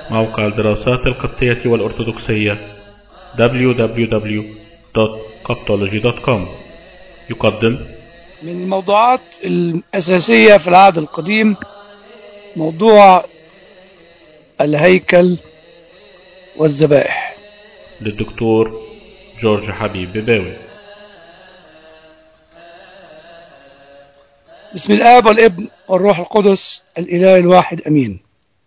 موقع الدراسات القبطية والأرثوذكسية www.coptology.com يقدم من الموضوعات الأساسية في العهد القديم موضوع الهيكل والذبائح للدكتور جورج حبيب بباوي بسم الآب والابن والروح القدس الإله الواحد أمين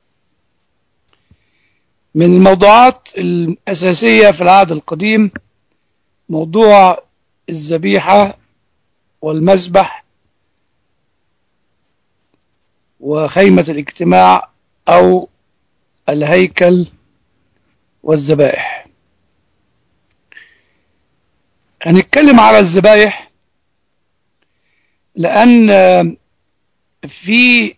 من الموضوعات الأساسية في العهد القديم موضوع الذبيحة والمذبح وخيمة الاجتماع أو الهيكل والذبائح هنتكلم على الذبائح لأن في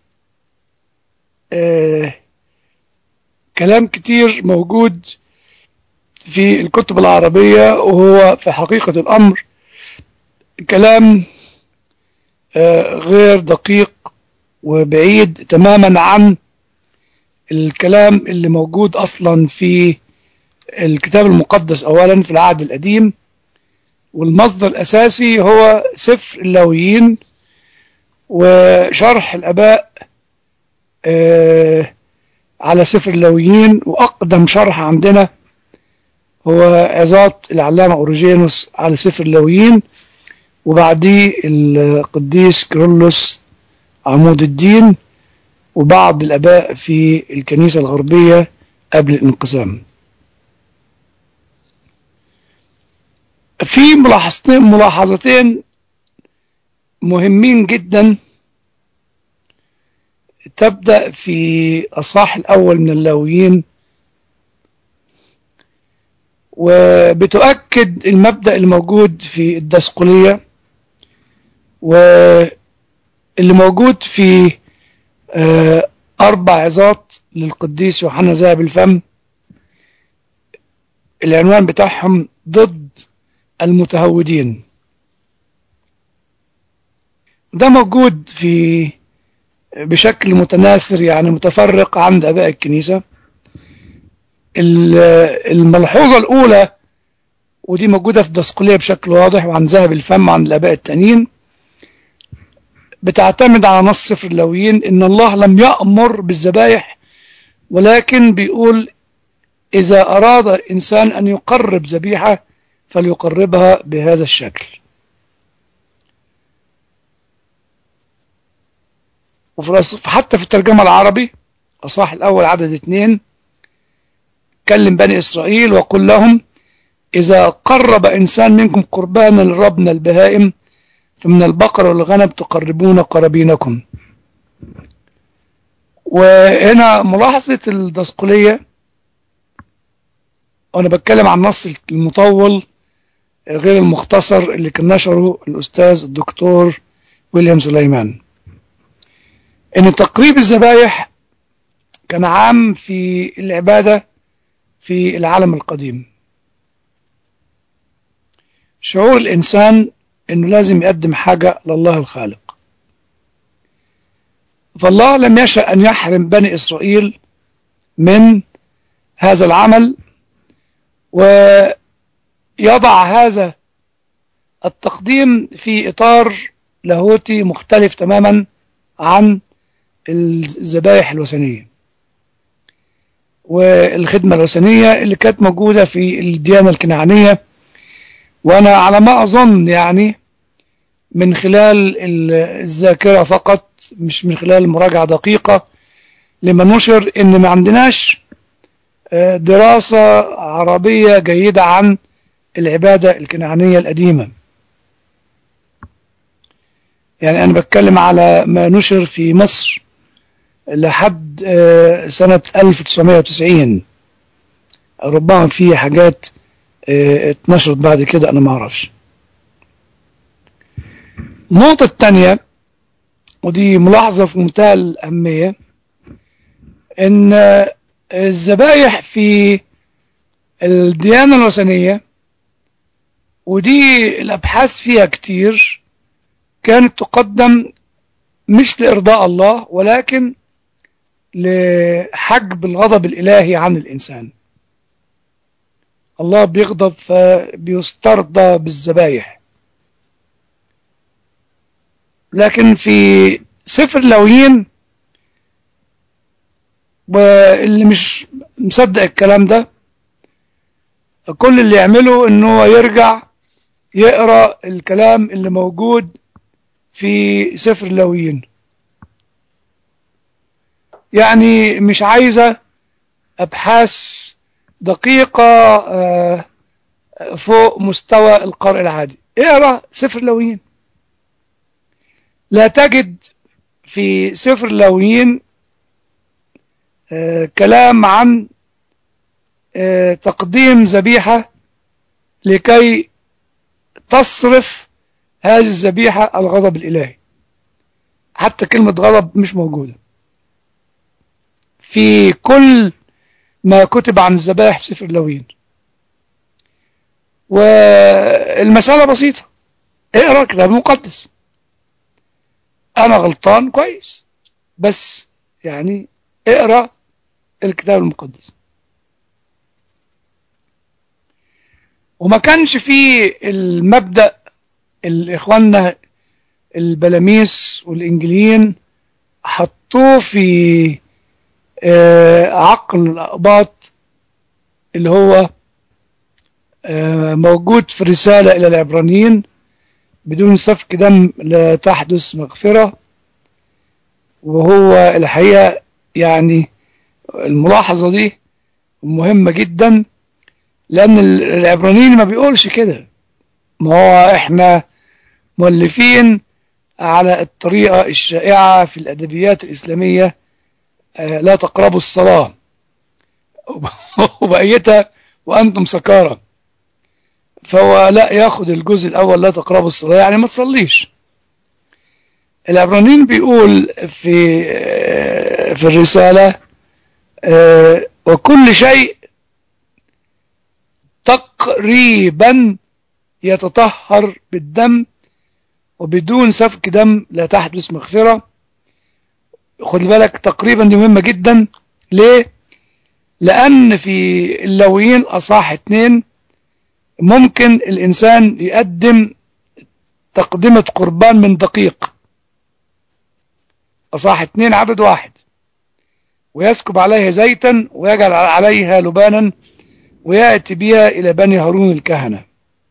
آه كلام كتير موجود في الكتب العربية وهو في حقيقة الأمر كلام آه غير دقيق وبعيد تماما عن الكلام اللي موجود أصلا في الكتاب المقدس أولا في العهد القديم والمصدر الأساسي هو سفر اللاويين وشرح الآباء آه على سفر اللاويين وأقدم شرح عندنا هو عظات العلامة أوريجينوس على سفر اللاويين وبعديه القديس كيرلس عمود الدين وبعض الآباء في الكنيسة الغربية قبل الانقسام في ملاحظتين ملاحظتين مهمين جدا تبدأ في الصح الأول من اللاويين وبتؤكد المبدأ الموجود في الدسقلية واللي موجود في أربع عظات للقديس يوحنا ذهب الفم العنوان بتاعهم ضد المتهودين ده موجود في بشكل متناثر يعني متفرق عند أباء الكنيسة الملحوظة الأولى ودي موجودة في الدسقلية بشكل واضح وعن ذهب الفم عن الآباء التانيين بتعتمد على نص سفر اللاويين إن الله لم يأمر بالذبائح ولكن بيقول إذا أراد الإنسان أن يقرب ذبيحة فليقربها بهذا الشكل حتى في الترجمة العربي أصح الأول عدد اثنين كلم بني إسرائيل وقل لهم إذا قرب إنسان منكم قربانا للرب من البهائم فمن البقر والغنم تقربون قرابينكم وهنا ملاحظة الدسقلية وأنا بتكلم عن النص المطول غير المختصر اللي كان نشره الأستاذ الدكتور ويليام سليمان إن تقريب الذبائح كان عام في العبادة في العالم القديم شعور الإنسان إنه لازم يقدم حاجة لله الخالق فالله لم يشأ أن يحرم بني إسرائيل من هذا العمل ويضع هذا التقديم في إطار لاهوتي مختلف تماما عن الذبائح الوثنية والخدمة الوثنية اللي كانت موجودة في الديانة الكنعانية وأنا على ما أظن يعني من خلال الذاكرة فقط مش من خلال مراجعة دقيقة لما نشر إن ما عندناش دراسة عربية جيدة عن العبادة الكنعانية القديمة يعني أنا بتكلم على ما نشر في مصر لحد سنة 1990 ربما في حاجات اتنشرت بعد كده أنا ما أعرفش النقطة الثانية ودي ملاحظة في منتهى الأهمية إن الذبايح في الديانة الوثنية ودي الأبحاث فيها كتير كانت تقدم مش لإرضاء الله ولكن لحجب الغضب الإلهي عن الإنسان الله بيغضب فبيسترضى بالذبايح لكن في سفر لويين واللي مش مصدق الكلام ده كل اللي يعمله انه هو يرجع يقرا الكلام اللي موجود في سفر لويين يعني مش عايزة أبحاث دقيقة فوق مستوى القارئ العادي اقرا سفر لويين لا تجد في سفر لويين كلام عن تقديم ذبيحة لكي تصرف هذه الذبيحة الغضب الإلهي حتى كلمة غضب مش موجودة في كل ما كتب عن الذبائح في سفر اللوين والمسألة بسيطة اقرا الكتاب المقدس أنا غلطان كويس بس يعني اقرا الكتاب المقدس وما كانش فيه المبدأ الإخواننا البلاميس والإنجليين حطوه في عقل الأقباط اللي هو موجود في الرسالة إلى العبرانيين بدون سفك دم لا تحدث مغفرة وهو الحقيقة يعني الملاحظة دي مهمة جدا لأن العبرانيين ما بيقولش كده ما هو احنا مؤلفين على الطريقة الشائعة في الأدبيات الإسلامية لا تقربوا الصلاة وبقيتها وأنتم سكارى فهو لا ياخد الجزء الأول لا تقربوا الصلاة يعني ما تصليش العبرانيين بيقول في في الرسالة وكل شيء تقريبا يتطهر بالدم وبدون سفك دم لا تحدث مغفرة خد بالك تقريبا دي مهمة جدا ليه لأن في اللويين أصح اتنين ممكن الإنسان يقدم تقدمة قربان من دقيق أصح اتنين عدد واحد ويسكب عليها زيتا ويجعل عليها لبانا ويأتي بها إلى بني هارون الكهنة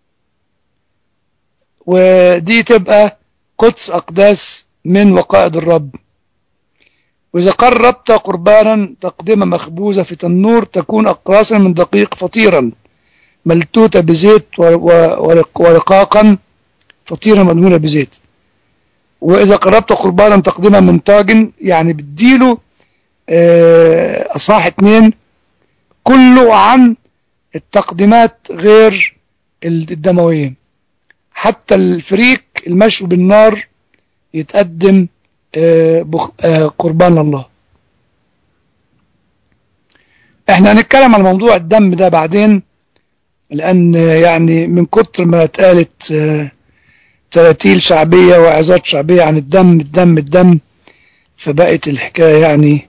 ودي تبقى قدس أقداس من وقائد الرب وإذا قربت قربانا تقدمة مخبوزة في تنور تكون أقراصا من دقيق فطيرا ملتوتة بزيت ورقاقا فطيرا مدمونة بزيت وإذا قربت قربانا تقدمة من طاجن يعني بتديله أصحاح اتنين كله عن التقديمات غير الدموية حتى الفريك المشوي بالنار يتقدم قربان الله احنا هنتكلم عن موضوع الدم ده بعدين لان يعني من كتر ما اتقالت تراتيل شعبية وعظات شعبية عن الدم الدم الدم فبقت الحكاية يعني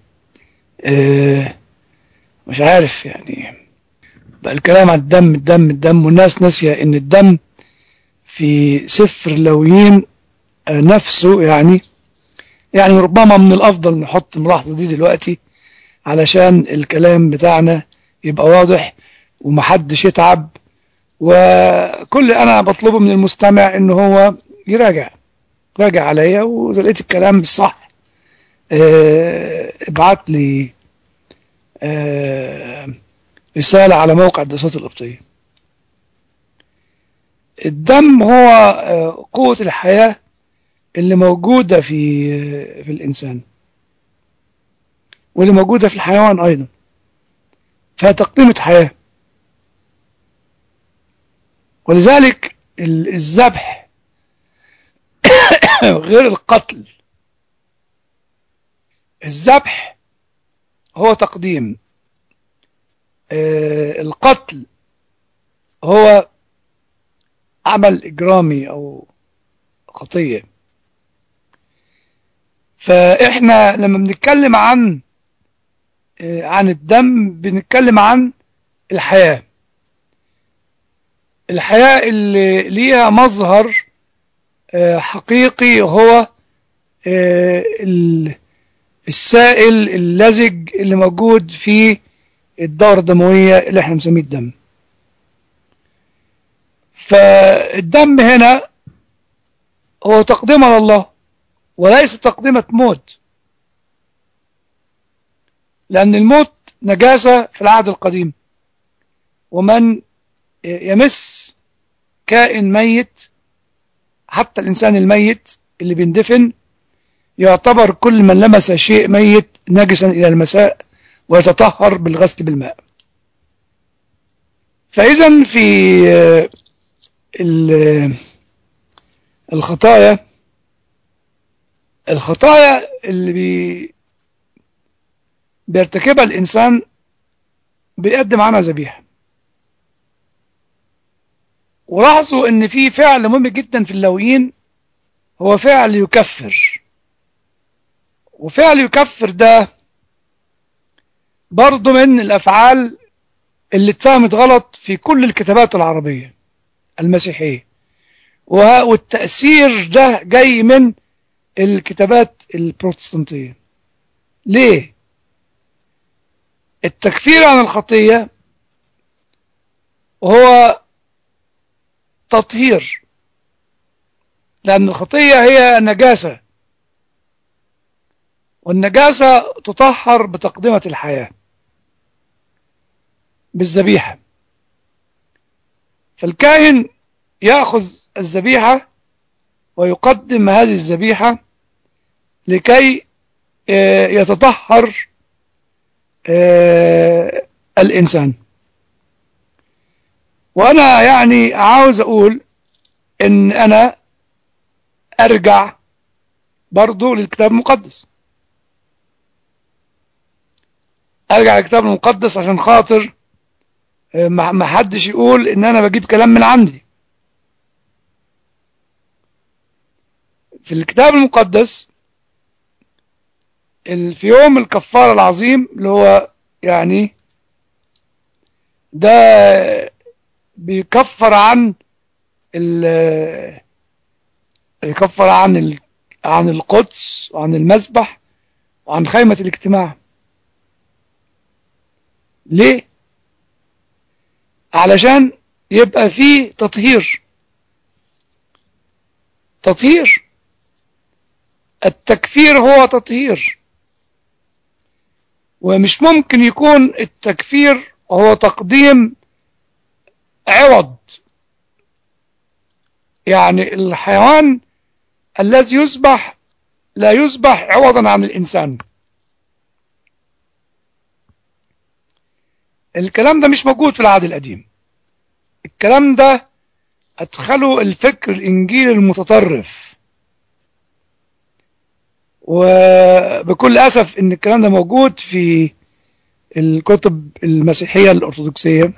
مش عارف يعني بقى الكلام عن الدم الدم الدم والناس ناسية ان الدم في سفر اللويين نفسه يعني يعني ربما من الافضل نحط الملاحظة دي دلوقتي علشان الكلام بتاعنا يبقى واضح ومحدش يتعب وكل انا بطلبه من المستمع ان هو يراجع راجع عليا واذا لقيت الكلام بالصح اه ابعت لي اه رسالة على موقع الدراسات القبطية الدم هو اه قوة الحياة اللي موجودة في في الإنسان واللي موجودة في الحيوان أيضا فهي تقديمة حياة ولذلك الذبح غير القتل الذبح هو تقديم القتل هو عمل إجرامي أو خطية فإحنا لما بنتكلم عن عن الدم بنتكلم عن الحياة الحياة اللي ليها مظهر حقيقي هو السائل اللزج اللي موجود في الدورة الدموية اللي احنا بنسميه الدم فالدم هنا هو تقدمة لله وليس تقدمة موت لأن الموت نجاسة في العهد القديم ومن يمس كائن ميت حتى الإنسان الميت اللي بيندفن يعتبر كل من لمس شيء ميت نجسا إلى المساء ويتطهر بالغسل بالماء فإذا في الخطايا الخطايا اللي بي بيرتكبها الإنسان بيقدم عنها ذبيحة ولاحظوا ان في فعل مهم جدا في اللويين هو فعل يكفر وفعل يكفر ده برضه من الافعال اللي اتفهمت غلط في كل الكتابات العربية المسيحية والتأثير ده جاي من الكتابات البروتستانتية ليه التكفير عن الخطية هو تطهير لأن الخطية هي نجاسة والنجاسة تطهر بتقدمة الحياة بالذبيحة فالكاهن يأخذ الذبيحة ويقدم هذه الذبيحة لكي يتطهر الإنسان وأنا يعني عاوز أقول إن أنا أرجع برضو للكتاب المقدس أرجع للكتاب المقدس عشان خاطر ما حدش يقول إن أنا بجيب كلام من عندي في الكتاب المقدس في يوم الكفارة العظيم اللي هو يعني ده بيكفر عن ال يكفر عن ال عن القدس وعن المسبح وعن خيمة الاجتماع ليه علشان يبقى فيه تطهير تطهير التكفير هو تطهير ومش ممكن يكون التكفير هو تقديم عوض يعني الحيوان الذي يذبح لا يذبح عوضا عن الإنسان الكلام ده مش موجود في العهد القديم الكلام ده أدخله الفكر الإنجيلي المتطرف وبكل أسف إن الكلام ده موجود في الكتب المسيحية الأرثوذكسية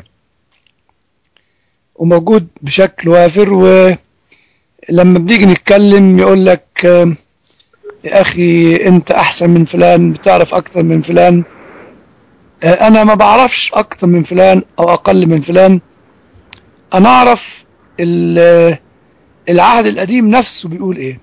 وموجود بشكل وافر ولما بنيجي نتكلم يقول لك يا أخي أنت أحسن من فلان بتعرف أكتر من فلان أنا ما بعرفش أكتر من فلان أو أقل من فلان أنا أعرف العهد القديم نفسه بيقول إيه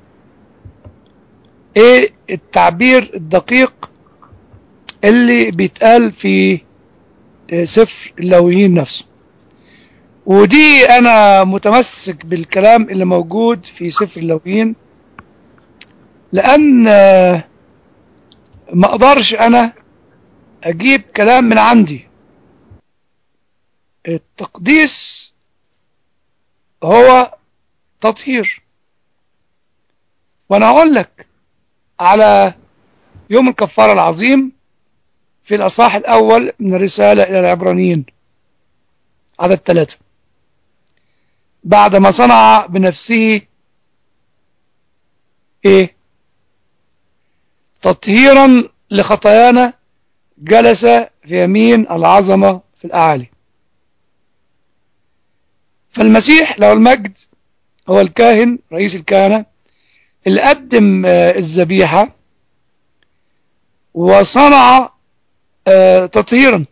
إيه التعبير الدقيق اللي بيتقال في سفر اللاويين نفسه ودي انا متمسك بالكلام اللي موجود في سفر اللاويين لان ما اقدرش انا اجيب كلام من عندي التقديس هو تطهير وانا اقول لك على يوم الكفارة العظيم في الأصحاح الأول من الرسالة إلى العبرانيين عدد ثلاثة بعدما صنع بنفسه إيه تطهيرا لخطايانا جلس في يمين العظمة في الأعالي فالمسيح له المجد هو الكاهن رئيس الكهنة اللي قدم الذبيحة وصنع آه تطهيرا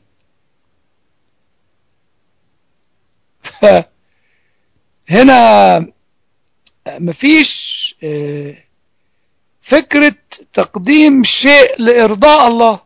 هنا مفيش آه فكرة تقديم شيء لإرضاء الله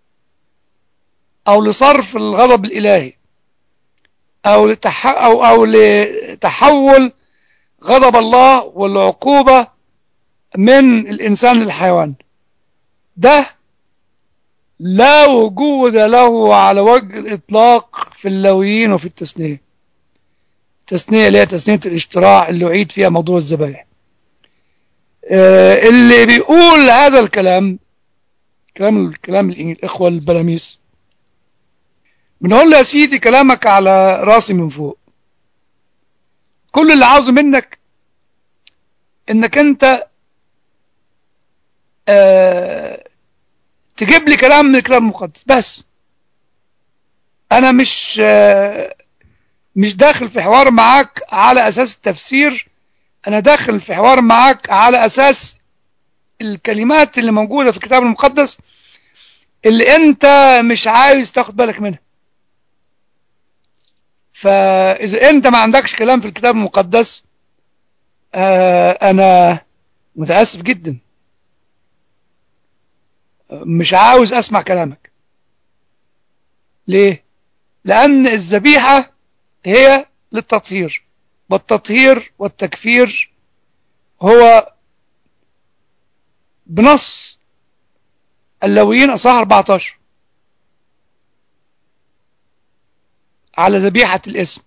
أو لصرف الغضب الإلهي أو, لتح أو, أو لتحول غضب الله والعقوبة من الإنسان للحيوان ده لا وجود له على وجه الإطلاق في اللويين وفي التثنية التثنية اللي هي تثنية الاشتراع اللي أعيد فيها موضوع الذبائح اللي بيقول هذا الكلام كلام الكلام الإخوة البلاميس بنقول له يا سيدي كلامك على راسي من فوق كل اللي عاوزه منك انك انت آه تجيب لي كلام من الكتاب المقدس بس انا مش آه مش داخل في حوار معاك على اساس التفسير انا داخل في حوار معاك على اساس الكلمات اللي موجودة في الكتاب المقدس اللي انت مش عايز تاخد بالك منها فاذا انت ما عندكش كلام في الكتاب المقدس آه انا متأسف جدا مش عاوز اسمع كلامك ليه لان الذبيحة هي للتطهير والتطهير والتكفير هو بنص اللويين اصحاح 14 على ذبيحة الاسم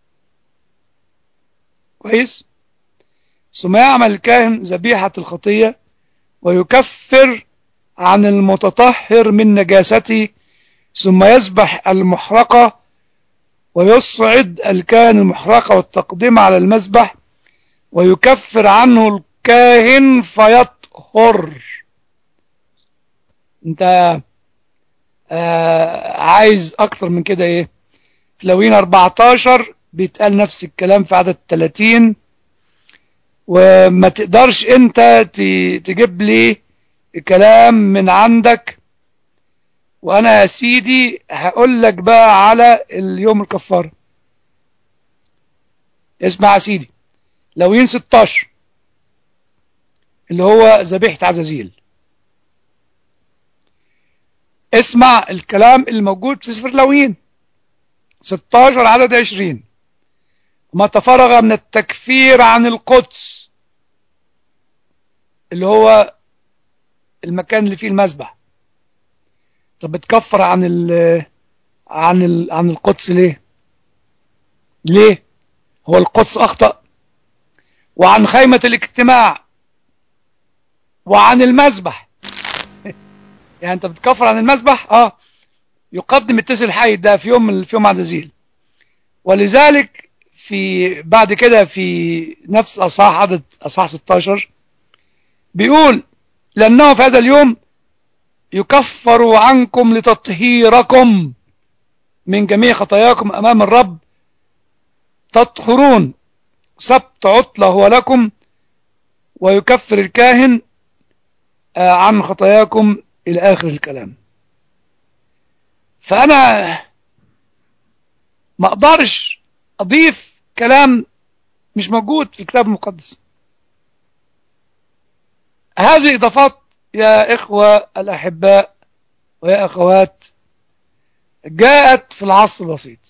كويس ثم يعمل الكاهن ذبيحة الخطية ويكفر عن المتطهر من نجاسته ثم يذبح المحرقة ويصعد الكاهن المحرقة والتقديم على المذبح ويكفر عنه الكاهن فيطهر انت آه عايز اكتر من كده ايه في لوين 14 بيتقال نفس الكلام في عدد 30 وما تقدرش انت تجيب لي كلام من عندك وانا يا سيدي هقول لك بقى على اليوم الكفار اسمع يا سيدي لوين 16 اللي هو ذبيحة عزازيل اسمع الكلام الموجود في سفر لوين 16 عدد 20 ما تفرغ من التكفير عن القدس اللي هو المكان اللي فيه المذبح طب بتكفر عن ال عن ال عن القدس ليه ليه هو القدس اخطأ وعن خيمة الاجتماع وعن المذبح يعني انت بتكفر عن المذبح اه يقدم التسل الحي ده في يوم في يوم عزازيل ولذلك في بعد كده في نفس اصحاح عدد اصحاح 16 بيقول لانه في هذا اليوم يكفر عنكم لتطهيركم من جميع خطاياكم امام الرب تطهرون سبت عطلة هو لكم ويكفر الكاهن عن خطاياكم إلى آخر الكلام فأنا ما أقدرش أضيف كلام مش موجود في الكتاب المقدس هذه إضافات يا إخوة الأحباء ويا أخوات جاءت في العصر الوسيط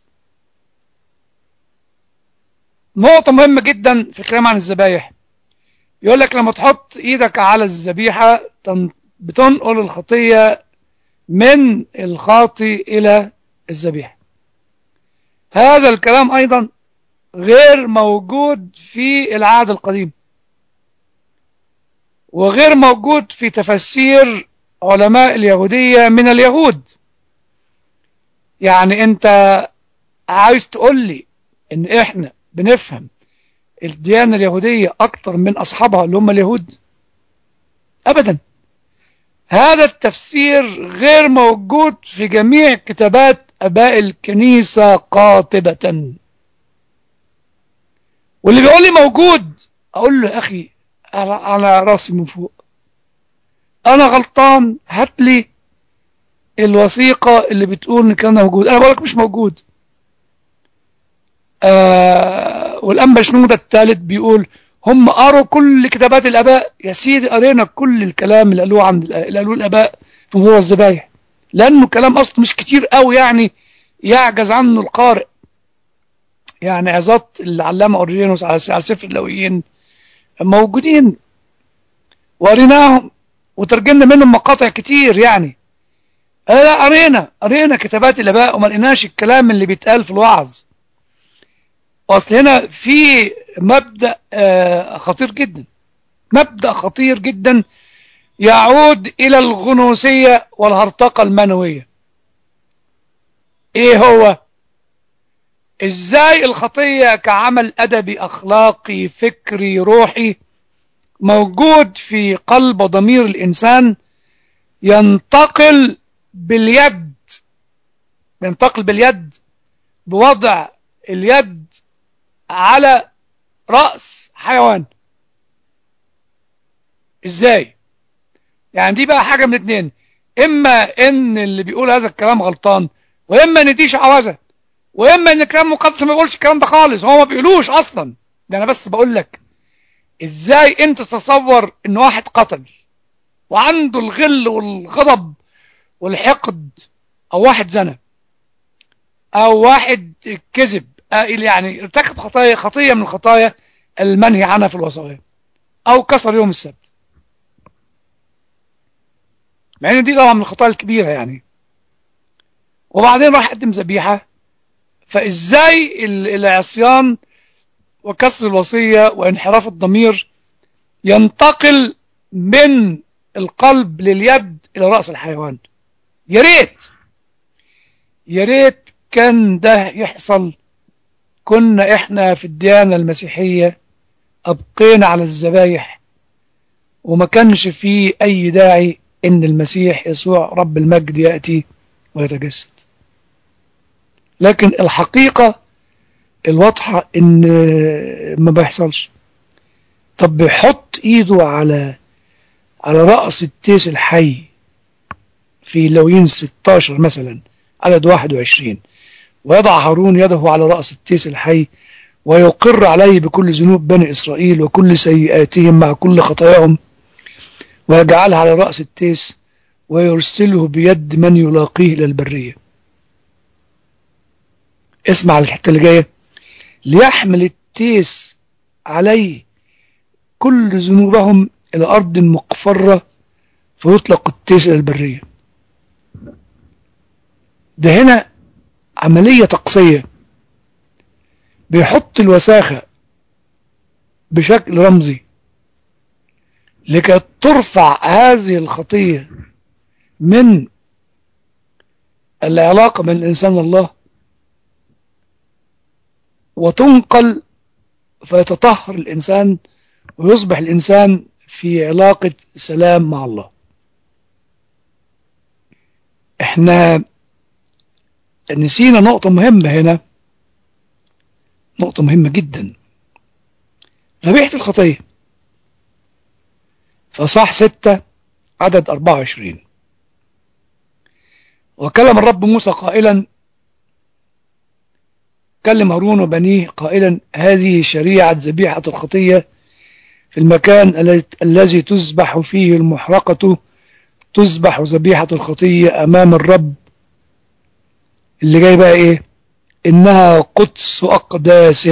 نقطة مهمة جدا في الكلام عن الذبايح يقول لك لما تحط ايدك على الذبيحة بتنقل الخطية من الخاطي إلى الذبيحة هذا الكلام أيضا غير موجود في العهد القديم وغير موجود في تفسير علماء اليهودية من اليهود يعني انت عايز تقول لي ان احنا بنفهم الديانة اليهودية اكتر من اصحابها اللي هم اليهود ابدا هذا التفسير غير موجود في جميع كتابات اباء الكنيسة قاطبة واللي بيقول لي موجود اقول له اخي على راسي من فوق انا غلطان هات لي الوثيقة اللي بتقول ان الكلام ده موجود انا بقولك مش موجود آه والانبا شنودة الثالث بيقول هم قروا كل كتابات الاباء يا سيدي قرينا كل الكلام اللي قالوه عند اللي قالوه الاباء في موضوع الذبايح لانه كلام اصلا مش كتير قوي يعني يعجز عنه القارئ يعني عظات العلامة اورينوس على على سفر اللويين موجودين وقريناهم وترجمنا منهم مقاطع كتير يعني آه لا قرينا قرينا كتابات الاباء وما لقيناش الكلام اللي بيتقال في الوعظ اصل هنا في مبدا آه خطير جدا مبدا خطير جدا يعود الى الغنوصيه والهرطقه المنويه ايه هو ازاي الخطيه كعمل ادبي اخلاقي فكري روحي موجود في قلب ضمير الانسان ينتقل باليد ينتقل باليد بوضع اليد على رأس حيوان ازاي يعني دي بقى حاجة من اتنين اما ان اللي بيقول هذا الكلام غلطان واما ان دي شعوذة واما ان الكلام مقدس ما بيقولش الكلام ده خالص هو ما بيقولوش اصلا ده انا بس بقول لك ازاي انت تتصور ان واحد قتل وعنده الغل والغضب والحقد او واحد زنى او واحد كذب يعني ارتكب خطايا خطيه من الخطايا المنهي عنها في الوصايا او كسر يوم السبت مع ان دي طبعا من الخطايا الكبيره يعني وبعدين راح قدم ذبيحه فازاي العصيان وكسر الوصيه وانحراف الضمير ينتقل من القلب لليد الى راس الحيوان يا ريت يا ريت كان ده يحصل كنا احنا في الديانة المسيحية ابقينا على الذبايح وما كانش فيه اي داعي ان المسيح يسوع رب المجد يأتي ويتجسد لكن الحقيقة الواضحة ان ما بيحصلش طب بيحط ايده على على رأس التيس الحي في لوين 16 مثلا عدد 21 ويضع هارون يده على رأس التيس الحي ويقر عليه بكل ذنوب بني إسرائيل وكل سيئاتهم مع كل خطاياهم ويجعلها على رأس التيس ويرسله بيد من يلاقيه إلى البرية اسمع الحتة اللي جاية ليحمل التيس عليه كل ذنوبهم إلى أرض مقفرة فيطلق التيس إلى البرية ده هنا عملية تقصية بيحط الوساخة بشكل رمزي لكي ترفع هذه الخطية من العلاقة بين الإنسان والله وتنقل فيتطهر الإنسان ويصبح الإنسان في علاقة سلام مع الله احنا نسينا نقطة مهمة هنا نقطة مهمة جدا ذبيحة الخطية فصح ستة عدد 24 وكلم الرب موسى قائلا كلم هارون وبنيه قائلا هذه شريعة ذبيحة الخطية في المكان الذي تذبح فيه المحرقة تذبح ذبيحة الخطية أمام الرب اللي جاي بقى إيه إنها قدس أقداس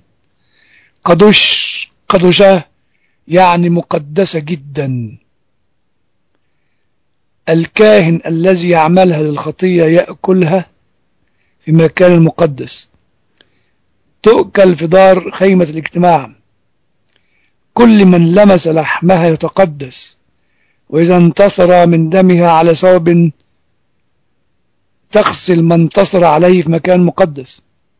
قدش قدشة يعني مقدسة جدا الكاهن الذي يعملها للخطية يأكلها في مكان مقدس تؤكل في دار خيمة الاجتماع كل من لمس لحمها يتقدس وإذا انتصر من دمها على ثوب تغسل ما انتصر عليه في مكان مقدس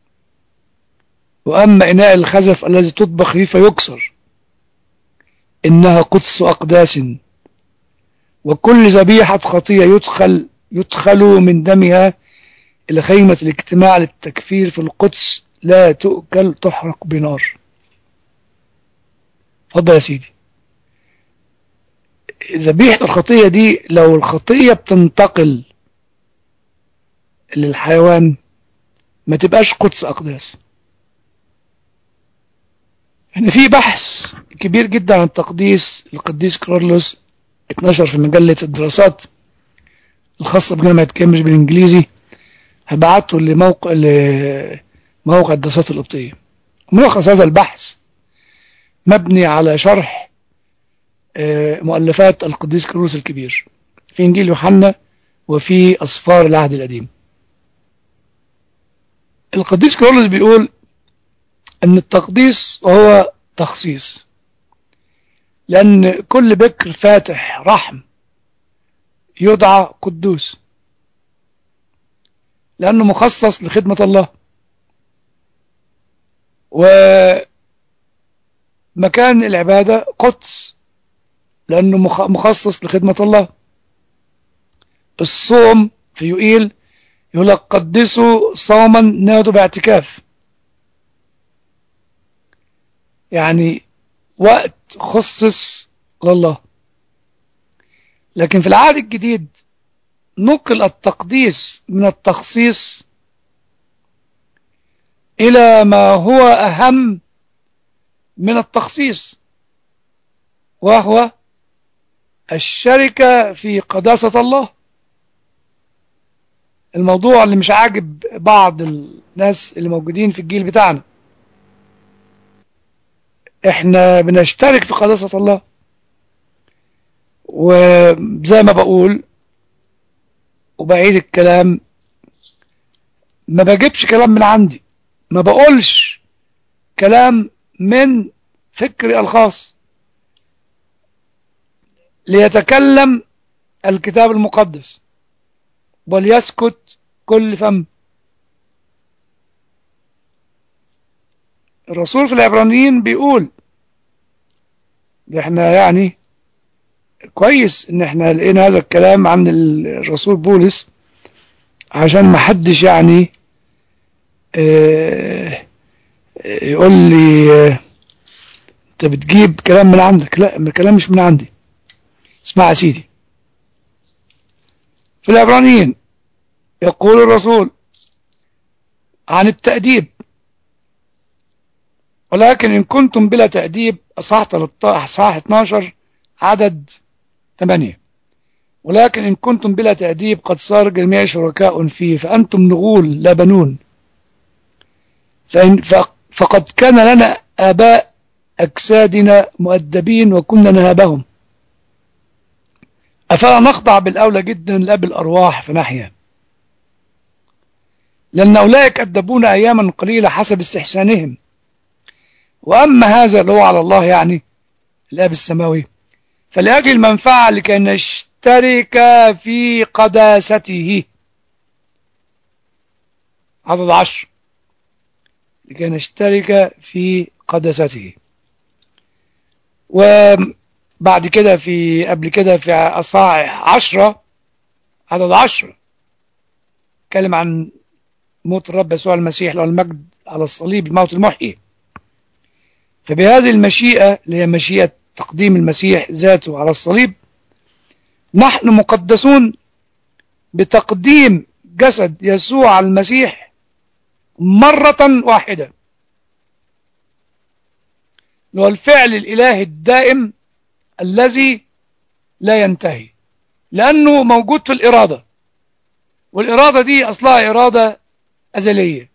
وأما إناء الخزف الذي تطبخ فيه فيكسر إنها قدس أقداس وكل ذبيحة خطية يدخل يدخل من دمها إلى خيمة الاجتماع للتكفير في القدس لا تؤكل تحرق بنار اتفضل يا سيدي ذبيحة الخطية دي لو الخطية بتنتقل للحيوان ما تبقاش قدس أقداس احنا في بحث كبير جدا عن التقديس القديس كارلوس اتنشر في مجلة الدراسات الخاصة بجامعة كامبريدج بالإنجليزي هبعته لموقع لموقع الدراسات القبطية ملخص هذا البحث مبني على شرح مؤلفات القديس كارلوس الكبير في إنجيل يوحنا وفي أسفار العهد القديم القديس كارلوس بيقول أن التقديس هو تخصيص لأن كل بكر فاتح رحم يدعى قدوس لأنه مخصص لخدمة الله ومكان العبادة قدس لأنه مخصص لخدمة الله الصوم في يقيل يقول لك قدسوا صوما نادوا باعتكاف يعني وقت خصص لله لكن في العهد الجديد نقل التقديس من التخصيص إلى ما هو أهم من التخصيص وهو الشركة في قداسة الله الموضوع اللي مش عاجب بعض الناس اللي موجودين في الجيل بتاعنا احنا بنشترك في قداسة الله وزي ما بقول وبعيد الكلام ما بجيبش كلام من عندي ما بقولش كلام من فكري الخاص ليتكلم الكتاب المقدس وليسكت كل فم الرسول في العبرانيين بيقول ده احنا يعني كويس ان احنا لقينا هذا الكلام عن الرسول بولس عشان ما حدش يعني اه يقول لي اه انت بتجيب كلام من عندك لا الكلام مش من عندي اسمع يا سيدي في العبرانيين يقول الرسول عن التأديب ولكن إن كنتم بلا تأديب أصحاح 13 أصحاح 12 عدد 8 ولكن إن كنتم بلا تأديب قد صار جميع شركاء فيه فأنتم نغول لا بنون فإن فقد كان لنا آباء أجسادنا مؤدبين وكنا نهابهم أفلا نخضع بالأولى جدا لأب الأرواح فنحيا لأن أولئك أدبونا أياما قليلة حسب استحسانهم وأما هذا اللي هو على الله يعني الآب السماوي فلأجل المنفعة لكي نشترك في قداسته عدد عشر لكي نشترك في قداسته وبعد كده في قبل كده في أصحاح عشرة عدد عشرة اتكلم عن موت الرب يسوع المسيح له المجد على الصليب الموت المحيي فبهذه المشيئة اللي هي مشيئة تقديم المسيح ذاته على الصليب نحن مقدسون بتقديم جسد يسوع المسيح مرة واحدة هو الفعل الإلهي الدائم الذي لا ينتهي لأنه موجود في الإرادة والإرادة دي أصلها إرادة أزلية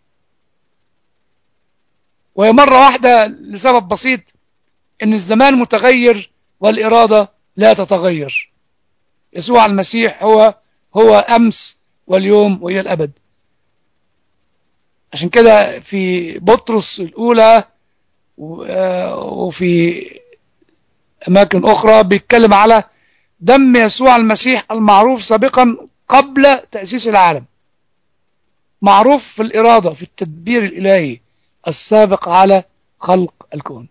وهي مرة واحدة لسبب بسيط ان الزمان متغير والإرادة لا تتغير يسوع المسيح هو هو أمس واليوم وإلى الأبد عشان كده في بطرس الأولى وفي أماكن أخرى بيتكلم على دم يسوع المسيح المعروف سابقا قبل تأسيس العالم معروف في الإرادة في التدبير الإلهي السابق على خلق الكون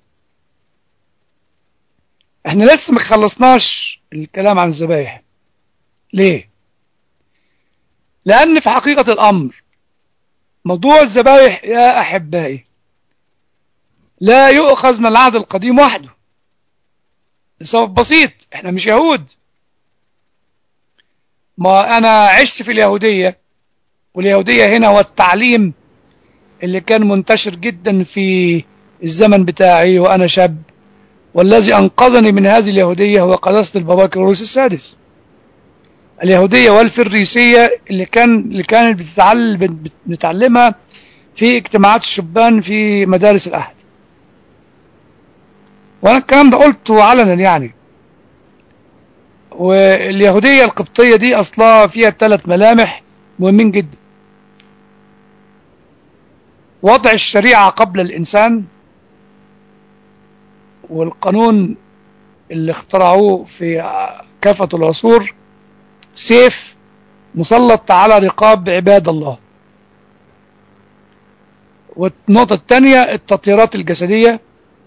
احنا لسه ما خلصناش الكلام عن الذبايح ليه لان في حقيقة الامر موضوع الذبايح يا احبائي لا يؤخذ من العهد القديم وحده لسبب بسيط احنا مش يهود ما انا عشت في اليهودية واليهودية هنا هو التعليم اللي كان منتشر جدا في الزمن بتاعي وأنا شاب والذي أنقذني من هذه اليهودية هو قداسة البابا كيروس السادس اليهودية والفريسية اللي كان اللي كانت بتتعلم بنتعلمها في اجتماعات الشبان في مدارس الأحد وأنا الكلام ده قلته علنا يعني واليهودية القبطية دي أصلها فيها ثلاث ملامح مهمين جدا وضع الشريعة قبل الإنسان والقانون اللي اخترعوه في كافة العصور سيف مسلط على رقاب عباد الله والنقطة الثانية التطهيرات الجسدية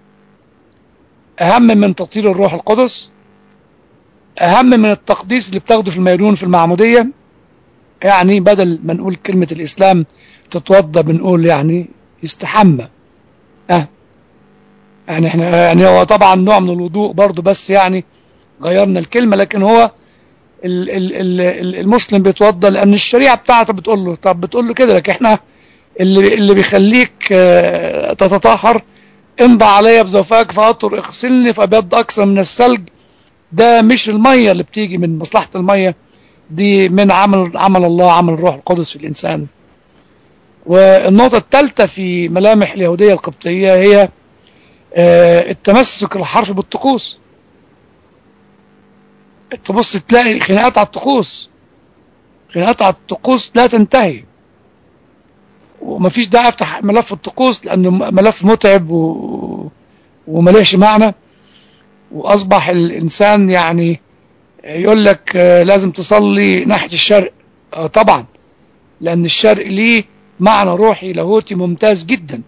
أهم من تطهير الروح القدس أهم من التقديس اللي بتاخده في الميرون في المعمودية يعني بدل ما نقول كلمة الإسلام تتوضى بنقول يعني يستحمى أه يعني احنا يعني هو طبعا نوع من الوضوء برضه بس يعني غيرنا الكلمة لكن هو ال ال ال المسلم بيتوضى لأن الشريعة بتاعته بتقول له طب بتقول له كده لكن احنا اللي اللي بيخليك تتطهر امضى عليا بزوفاك فاطر اغسلني فابيض اكثر من الثلج ده مش الميه اللي بتيجي من مصلحه الميه دي من عمل عمل الله عمل الروح القدس في الانسان والنقطه الثالثه في ملامح اليهوديه القبطيه هي التمسك الحرفي بالطقوس تبص تلاقي خناقات على الطقوس خناقات على الطقوس لا تنتهي ومفيش داعي افتح ملف الطقوس لانه ملف متعب و... ومليش معنى واصبح الانسان يعني يقول لك لازم تصلي ناحية الشرق طبعا لان الشرق ليه معنى روحي لاهوتي ممتاز جدا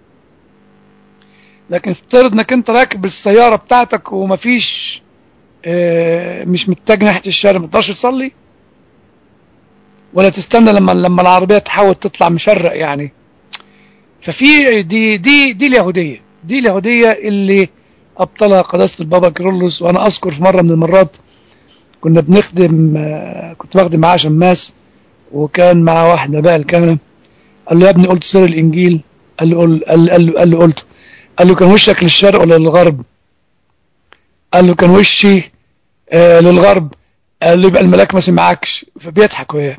لكن افترض انك انت راكب السيارة بتاعتك ومفيش مش متجه ناحية الشرق ما تقدرش تصلي ولا تستنى لما لما العربية تحاول تطلع مشرق يعني ففي دي دي دي اليهودية دي اليهودية اللي أبطلها قداسة البابا كيرلس وأنا أذكر في مرة من المرات كنا بنخدم كنت بخدم معاه شماس وكان مع واحد نباء الكهنة قال له يا ابني قلت سر الإنجيل قال له قال, قال, قال, له, قال له قلته قال له كان وشك للشرق ولا للغرب قال له كان وشي آه للغرب قال له يبقى الملاك ما سمعكش فبيضحك وياه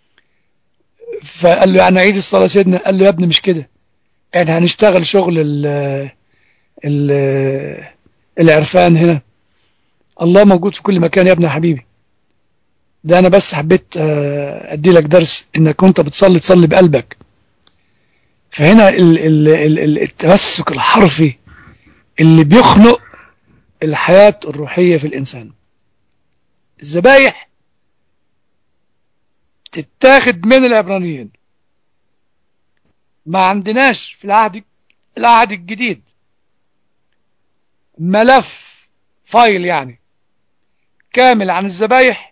فقال له يعني عيد الصلاة سيدنا قال له يا ابني مش كده يعني هنشتغل شغل ال ال العرفان هنا الله موجود في كل مكان يا ابني يا حبيبي ده انا بس حبيت ادي لك درس انك وانت بتصلي تصلي بقلبك فهنا ال ال ال التمسك الحرفي اللي بيخنق الحياة الروحية في الإنسان الذبايح تتاخد من العبرانيين ما عندناش في العهد العهد الجديد ملف فايل يعني كامل عن الذبايح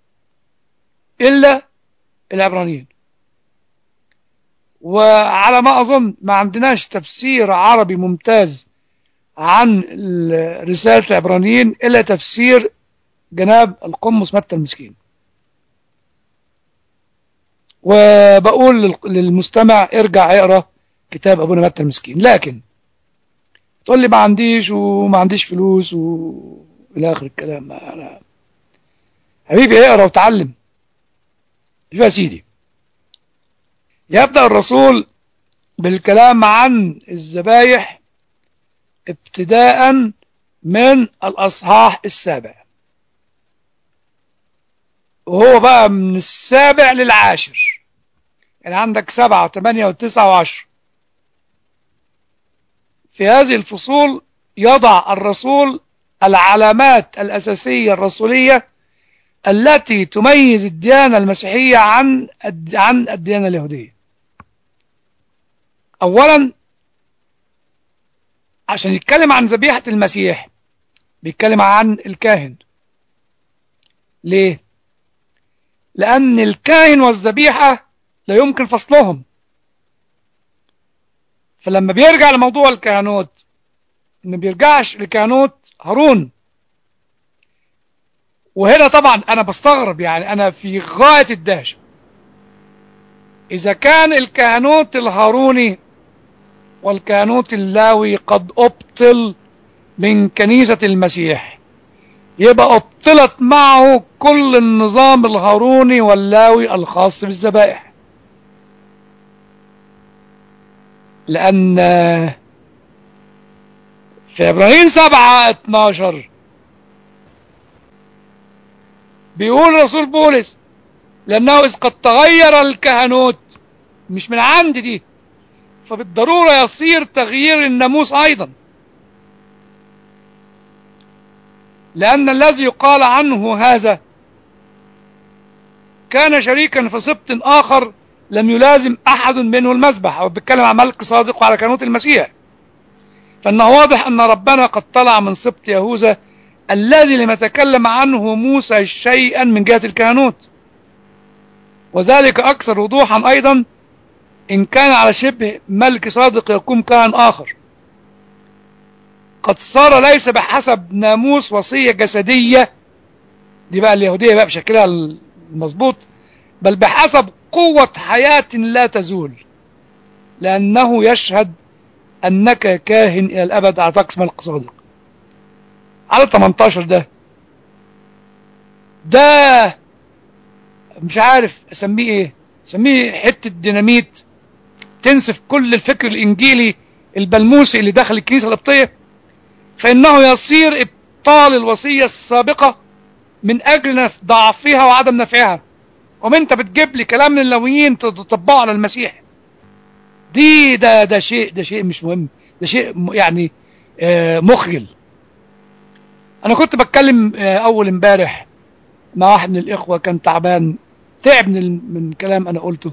إلا العبرانيين وعلى ما أظن ما عندناش تفسير عربي ممتاز عن رسالة العبرانيين إلا تفسير جناب القمص متى المسكين وبقول للمستمع ارجع اقرا كتاب ابونا متى المسكين لكن تقول لي ما عنديش وما عنديش فلوس والى اخر الكلام انا حبيبي اقرا وتعلم شوف يا سيدي يبدا الرسول بالكلام عن الذبايح ابتداء من الاصحاح السابع وهو بقى من السابع للعاشر يعني عندك سبعة وثمانية وتسعة وعشر في هذه الفصول يضع الرسول العلامات الأساسية الرسولية التي تميز الديانة المسيحية عن عن الديانة اليهودية أولا عشان يتكلم عن ذبيحة المسيح بيتكلم عن الكاهن ليه لأن الكاهن والذبيحة لا يمكن فصلهم فلما بيرجع لموضوع الكهنوت ما بيرجعش لكهنوت هارون وهنا طبعا أنا بستغرب يعني أنا في غاية الدهشة إذا كان الكهنوت الهاروني والكهنوت اللاوي قد أبطل من كنيسة المسيح يبقى أبطلت معه كل النظام الهاروني واللاوي الخاص بالذبائح لأن في إبراهيم سبعة 12 بيقول رسول بولس لأنه إذ قد تغير الكهنوت مش من عند دي فبالضرورة يصير تغيير الناموس أيضا لأن الذي يقال عنه هذا كان شريكا في سبط آخر لم يلازم أحد منه المذبح هو بيتكلم عن ملك صادق وعلى كهنوت المسيح فإنه واضح أن ربنا قد طلع من سبط يهوذا الذي لم يتكلم عنه موسى شيئا من جهة الكهنوت وذلك أكثر وضوحا أيضا إن كان على شبه ملك صادق يقوم كهن آخر قد صار ليس بحسب ناموس وصية جسدية دي بقى اليهودية بقى بشكلها المظبوط بل بحسب قوة حياة لا تزول لأنه يشهد أنك كاهن إلى الأبد على طقس ملك صادق على 18 ده ده مش عارف اسميه ايه اسميه حتة ديناميت تنسف كل الفكر الانجيلي البلموسي اللي دخل الكنيسة القبطية فانه يصير ابطال الوصية السابقة من اجل ضعفها وعدم نفعها وما انت بتجيب لي كلام من اللويين تطبقه على المسيح دي ده ده شيء ده شيء مش مهم ده شيء يعني آه مخجل انا كنت بتكلم آه اول امبارح مع واحد من الاخوه كان تعبان تعب من من كلام انا قلته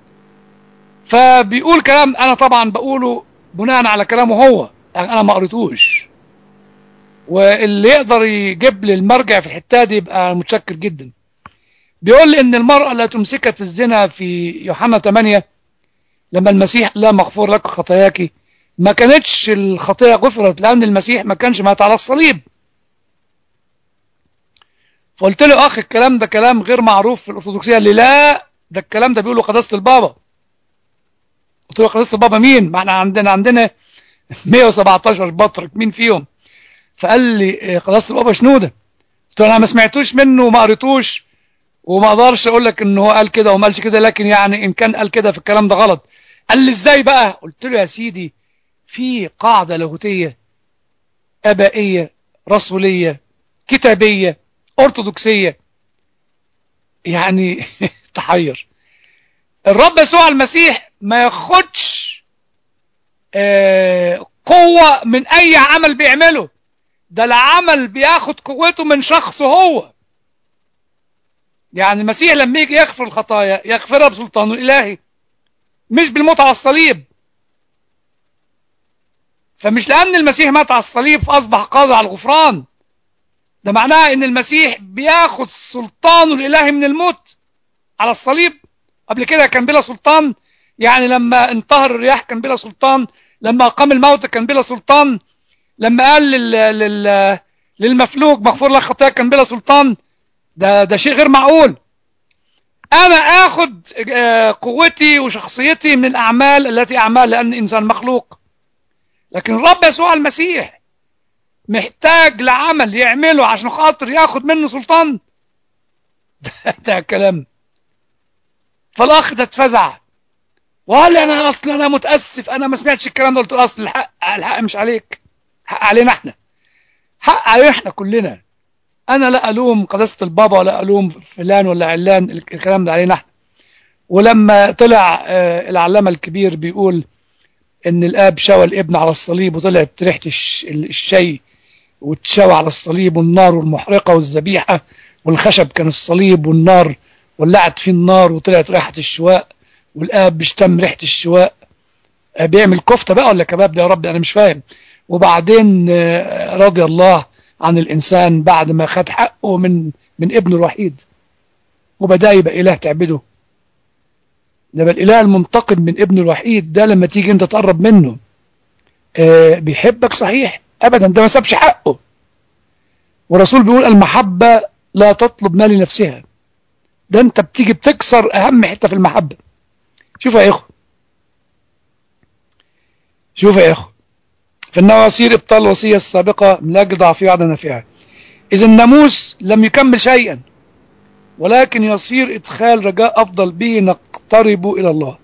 فبيقول كلام انا طبعا بقوله بناء على كلامه هو يعني انا ما قريتوش واللي يقدر يجيب لي المرجع في الحته دي يبقى متشكر جدا بيقول لي ان المرأة لا تمسكت في الزنا في يوحنا 8 لما المسيح لا مغفور لك خطاياك ما كانتش الخطية غفرت لأن المسيح ما كانش مات على الصليب فقلت له أخ الكلام ده كلام غير معروف في الأرثوذكسية اللي لا ده الكلام ده بيقوله قداسة البابا قلت له قداسة البابا مين ما احنا عندنا عندنا 117 بطرك مين فيهم فقال لي قداسة البابا شنودة قلت له انا ما سمعتوش منه وما قريتوش وما اقدرش اقول لك ان هو قال كده وما قالش كده لكن يعني ان كان قال كده في الكلام ده غلط قال لي ازاي بقى قلت له يا سيدي في قاعدة لاهوتية ابائية رسولية كتابية ارثوذكسية يعني تحير الرب يسوع المسيح ما ياخدش آه قوة من اي عمل بيعمله ده العمل بياخد قوته من شخصه هو يعني المسيح لما يجي يغفر الخطايا يغفرها بسلطانه الالهي مش بالموت على الصليب فمش لان المسيح مات على الصليب فاصبح قادر على الغفران ده معناه ان المسيح بياخد سلطانه الالهي من الموت على الصليب قبل كده كان بلا سلطان يعني لما انتهر الرياح كان بلا سلطان لما اقام الموت كان بلا سلطان لما قال لل... لل... للمفلوج مغفور لك خطاياك كان بلا سلطان ده ده شيء غير معقول انا اخد قوتي وشخصيتي من الاعمال التي اعمال لان انسان مخلوق لكن الرب يسوع المسيح محتاج لعمل يعمله عشان خاطر ياخد منه سلطان ده, ده كلام فالاخ ده اتفزع وقال لي انا اصلا انا متاسف انا ما سمعتش الكلام ده قلت له اصل الحق الحق مش عليك حق علينا احنا حق علينا احنا كلنا انا لا الوم قداسه البابا ولا الوم فلان ولا علان الكلام ده علينا احنا ولما طلع العلامه الكبير بيقول ان الاب شوى الابن على الصليب وطلعت ريحه الشاي واتشوى على الصليب والنار والمحرقه والذبيحه والخشب كان الصليب والنار ولعت فيه النار وطلعت ريحه الشواء والاب بيشتم ريحه الشواء بيعمل كفته بقى ولا كباب ده يا رب انا مش فاهم وبعدين رضي الله عن الإنسان بعد ما خد حقه من من ابنه الوحيد وبدأ يبقى إله تعبده ده بقى الإله المنتقم من ابنه الوحيد ده لما تيجي أنت تقرب منه آه بيحبك صحيح أبدا ده ما سابش حقه والرسول بيقول المحبة لا تطلب ما لنفسها ده أنت بتيجي بتكسر أهم حتة في المحبة شوفوا يا إخوة شوفوا يا إخوة فإنه يصير إبطال الوصية السابقة من أجل ضعفها عدم نافعها إذا الناموس لم يكمل شيئا ولكن يصير إدخال رجاء أفضل به نقترب إلى الله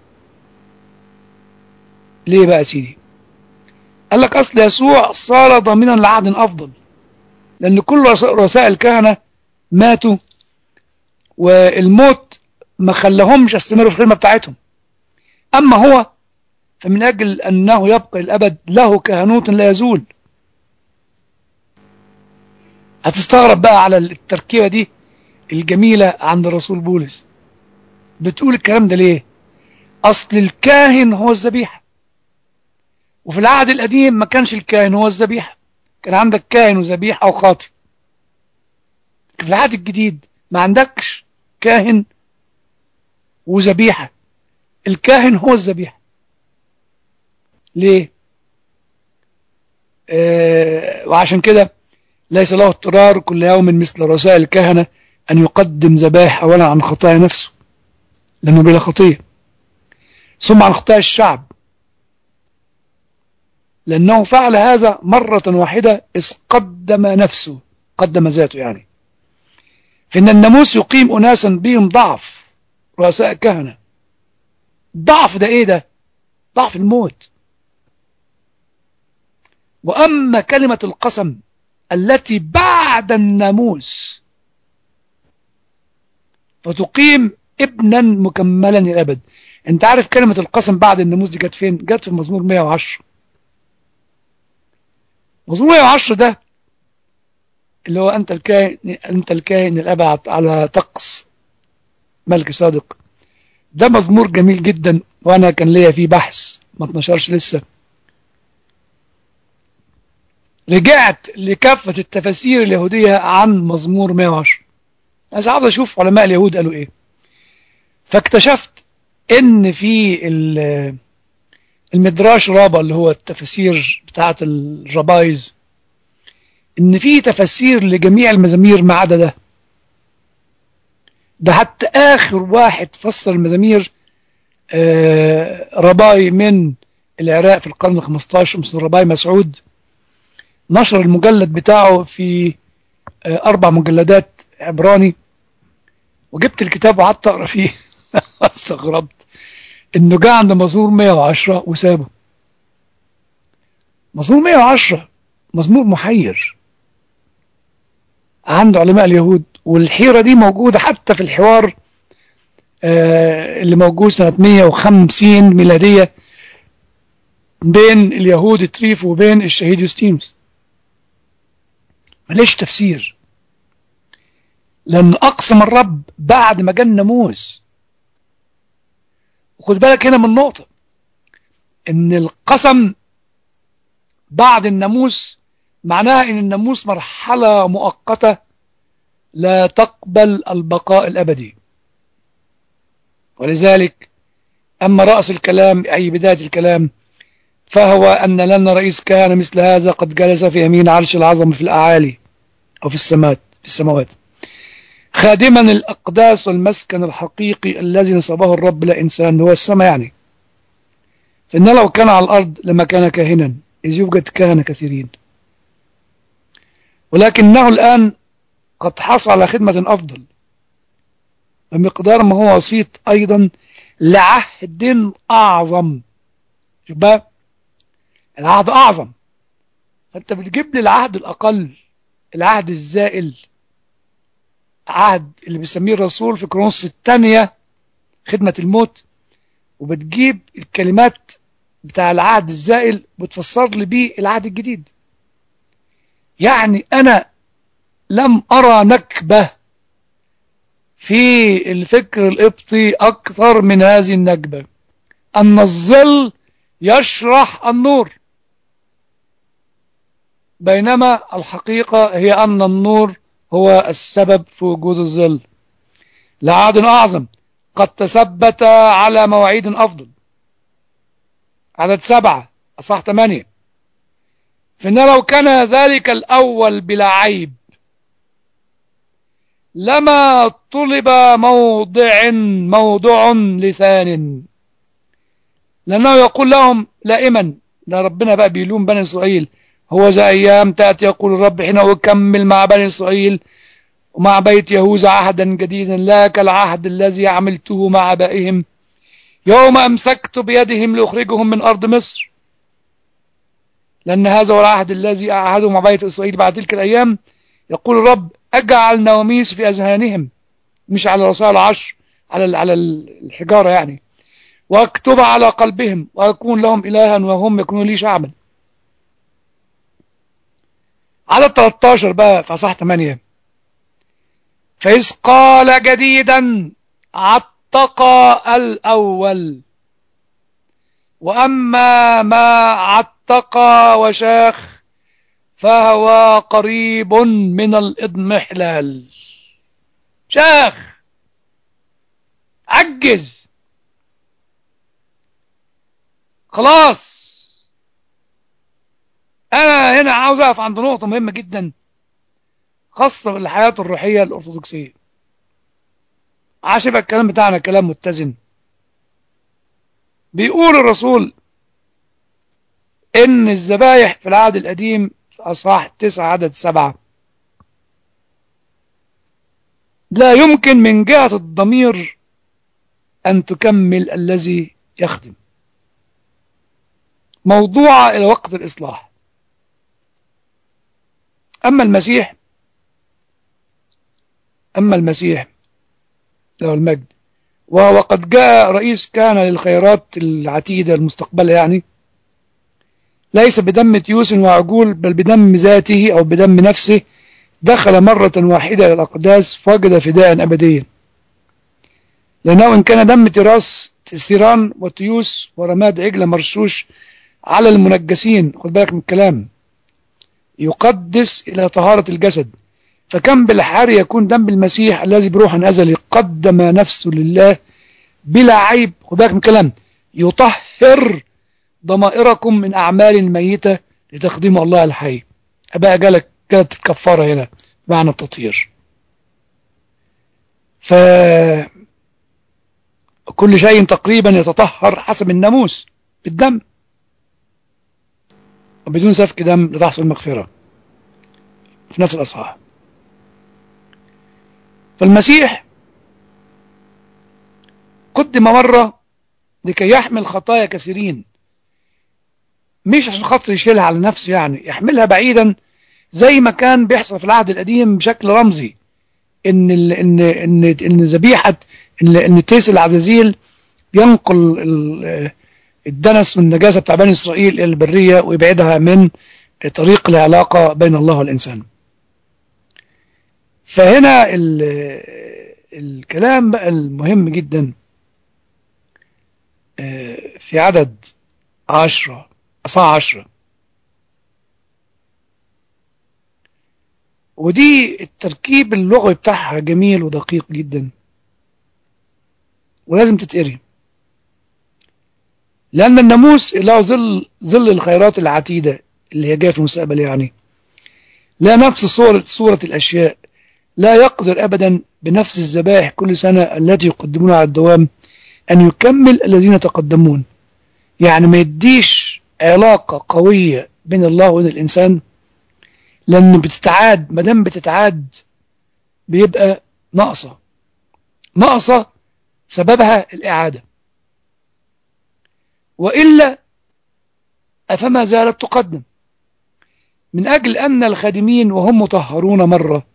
ليه بقى سيدي قال لك أصل يسوع صار ضامنا لعهد أفضل لأن كل رؤساء الكهنة ماتوا والموت ما خلاهمش يستمروا في الخدمة بتاعتهم أما هو فمن أجل أنه يبقى الأبد له كهنوت لا يزول هتستغرب بقى على التركيبة دي الجميلة عند الرسول بولس بتقول الكلام ده ليه أصل الكاهن هو الذبيحة وفي العهد القديم ما كانش الكاهن هو الذبيحة كان عندك كاهن وذبيحة أو خاطئ في العهد الجديد ما عندكش كاهن وذبيحة الكاهن هو الذبيحة ليه آه وعشان كده ليس له اضطرار كل يوم مثل رسائل الكهنة أن يقدم ذبائح أولا عن خطايا نفسه لأنه بلا خطية ثم عن خطايا الشعب لأنه فعل هذا مرة واحدة إذ قدم نفسه قدم ذاته يعني فإن الناموس يقيم أناسا بهم ضعف رؤساء كهنة ضعف ده إيه ده ضعف الموت وأما كلمة القسم التي بعد الناموس فتقيم ابنا مكملا الأبد انت عارف كلمة القسم بعد الناموس دي جت فين جت في مزمور 110 مزمور 110 ده اللي هو أنت الكاهن أنت الكاهن الأبعد على طقس ملك صادق ده مزمور جميل جدا وأنا كان ليا فيه بحث ما اتنشرش لسه رجعت لكافة التفاسير اليهودية عن مزمور 110 أنا عاوز أشوف علماء اليهود قالوا إيه فاكتشفت إن في المدراش رابا اللي هو التفاسير بتاعة الربايز إن في تفاسير لجميع المزامير ما عدا ده ده حتى آخر واحد فسر المزامير آه رباي من العراق في القرن ال 15 مثل رباي مسعود نشر المجلد بتاعه في أربع مجلدات عبراني وجبت الكتاب وقعدت أقرأ فيه استغربت إنه جاء عند مزمور 110 وسابه مزمور 110 مزمور محير عند علماء اليهود والحيرة دي موجودة حتى في الحوار اللي موجود سنة 150 ميلادية بين اليهود تريف وبين الشهيد يوستينوس مليش تفسير لأن أقسم الرب بعد ما جاء الناموس وخد بالك هنا من نقطة إن القسم بعد الناموس معناها إن الناموس مرحلة مؤقتة لا تقبل البقاء الأبدي ولذلك أما رأس الكلام أي بداية الكلام فهو أن لنا رئيس كان مثل هذا قد جلس في يمين عرش العظم في الأعالي أو في السماوات في السماوات خادما الأقداس والمسكن الحقيقي الذي نصبه الرب لا إنسان هو السماء يعني فإن لو كان على الأرض لما كان كاهنا إذ يوجد كهنة كثيرين ولكنه الآن قد حصل على خدمة أفضل بمقدار ما هو وسيط أيضا لعهد أعظم يبقى العهد أعظم فأنت بتجيب لي العهد الأقل العهد الزائل عهد اللي بيسميه الرسول في كرونس الثانية خدمة الموت وبتجيب الكلمات بتاع العهد الزائل بتفسر لي بيه العهد الجديد يعني أنا لم أرى نكبة في الفكر القبطي أكثر من هذه النكبة أن الظل يشرح النور بينما الحقيقة هي أن النور هو السبب في وجود الظل لعهد أعظم قد تثبت على مواعيد أفضل عدد سبعة أصح ثمانية فإن لو كان ذلك الأول بلا عيب لما طلب موضع موضع لسان لأنه يقول لهم لائما ده ربنا بقى بيلوم بني إسرائيل هو ذا أيام تأتي يقول الرب حين أكمل مع بني إسرائيل ومع بيت يهوذا عهدا جديدا لا كالعهد الذي عملته مع آبائهم يوم أمسكت بيدهم لأخرجهم من أرض مصر لأن هذا هو العهد الذي أعهده مع بيت إسرائيل بعد تلك الأيام يقول الرب أجعل نواميس في أذهانهم مش على رسائل العشر على على الحجارة يعني واكتب على قلبهم وأكون لهم إلها وهم يكونوا لي شعبا عدد 13 بقى في أصح 8 فإذ قال جديدا عتقى الأول وأما ما عتقى وشاخ فهو قريب من الإضمحلال شاخ عجز خلاص أنا هنا عاوز أقف عند نقطة مهمة جدا خاصة بالحياة الروحية الأرثوذكسية عشان يبقى الكلام بتاعنا كلام متزن بيقول الرسول إن الذبايح في العهد القديم في أصحاح تسعة عدد سبعة لا يمكن من جهة الضمير أن تكمل الذي يخدم موضوع إلى وقت الإصلاح أما المسيح أما المسيح له المجد وهو قد جاء رئيس كان للخيرات العتيدة المستقبلة يعني ليس بدم تيوس وعجول بل بدم ذاته أو بدم نفسه دخل مرة واحدة إلى الأقداس فوجد فداء أبديا لأنه إن كان دم تراس ثيران وتيوس ورماد عجلة مرشوش على المنجسين خد بالك من الكلام يقدس إلى طهارة الجسد فكم بالحار يكون دم المسيح الذي بروح أزلي قدم نفسه لله بلا عيب خد بالك من الكلام يطهر ضمائركم من أعمال الميتة لتخدموا الله الحي أبقى جالك كانت الكفارة هنا معنى التطهير ف كل شيء تقريبا يتطهر حسب الناموس بالدم وبدون سفك دم لتحصل المغفرة في نفس الأصحاح فالمسيح قدم مرة لكي يحمل خطايا كثيرين مش عشان خاطر يشيلها على نفسه يعني يحملها بعيدا زي ما كان بيحصل في العهد القديم بشكل رمزي ان ال ان ان ان ذبيحه ان ان تيس العزازيل ينقل الدنس والنجاسه بتاع بني اسرائيل الى البريه ويبعدها من طريق العلاقه بين الله والانسان. فهنا الكلام بقى المهم جدا في عدد عشرة أصاع عشرة ودي التركيب اللغوي بتاعها جميل ودقيق جدا ولازم تتقري لأن الناموس له ظل ظل الخيرات العتيدة اللي هي جاية في المستقبل يعني لا نفس صورة صورة الأشياء لا يقدر أبدا بنفس الذبائح كل سنة التي يقدمونها على الدوام أن يكمل الذين تقدمون يعني ما يديش علاقة قوية بين الله وبين الإنسان لأن بتتعاد ما دام بتتعاد بيبقى ناقصة ناقصة سببها الإعادة وإلا أفما زالت تقدم من أجل أن الخادمين وهم مطهرون مرة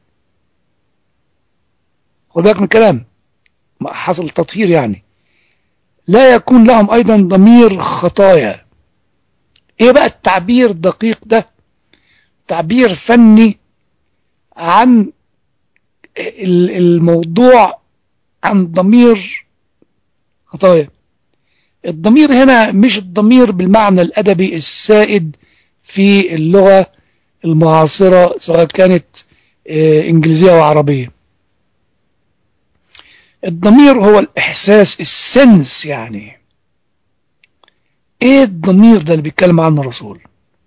خد بالك من الكلام حصل تطهير يعني لا يكون لهم أيضا ضمير خطايا إيه بقى التعبير الدقيق ده تعبير فني عن الموضوع عن ضمير خطايا الضمير هنا مش الضمير بالمعنى الأدبي السائد في اللغة المعاصرة سواء كانت إنجليزية أو عربية الضمير هو الإحساس السنس يعني إيه الضمير ده اللي بيتكلم عنه الرسول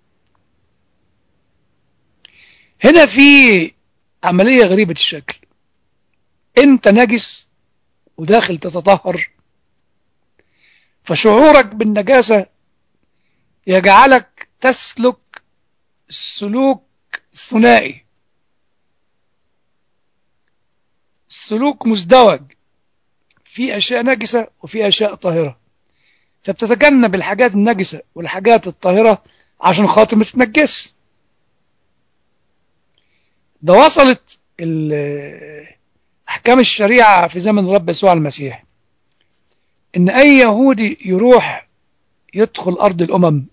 هنا في عملية غريبة الشكل انت نجس وداخل تتطهر فشعورك بالنجاسة يجعلك تسلك السلوك الثنائي السلوك مزدوج في أشياء نجسة وفي أشياء طاهرة فبتتجنب الحاجات النجسة والحاجات الطاهرة عشان خاطر ما تتنجس ده وصلت أحكام الشريعة في زمن رب يسوع المسيح إن أي يهودي يروح يدخل أرض الأمم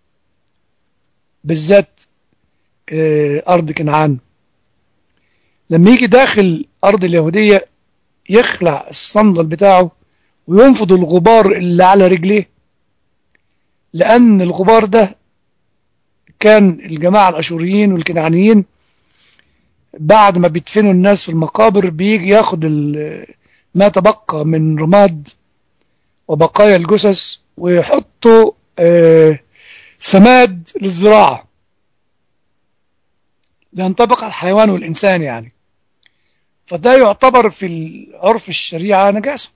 بالذات أرض كنعان لما يجي داخل أرض اليهودية يخلع الصندل بتاعه وينفض الغبار اللي على رجليه لأن الغبار ده كان الجماعة الأشوريين والكنعانيين بعد ما بيدفنوا الناس في المقابر بيجي ياخد ما تبقى من رماد وبقايا الجثث ويحطوا سماد للزراعة ينطبق على الحيوان والإنسان يعني فده يعتبر في عرف الشريعة نجاسة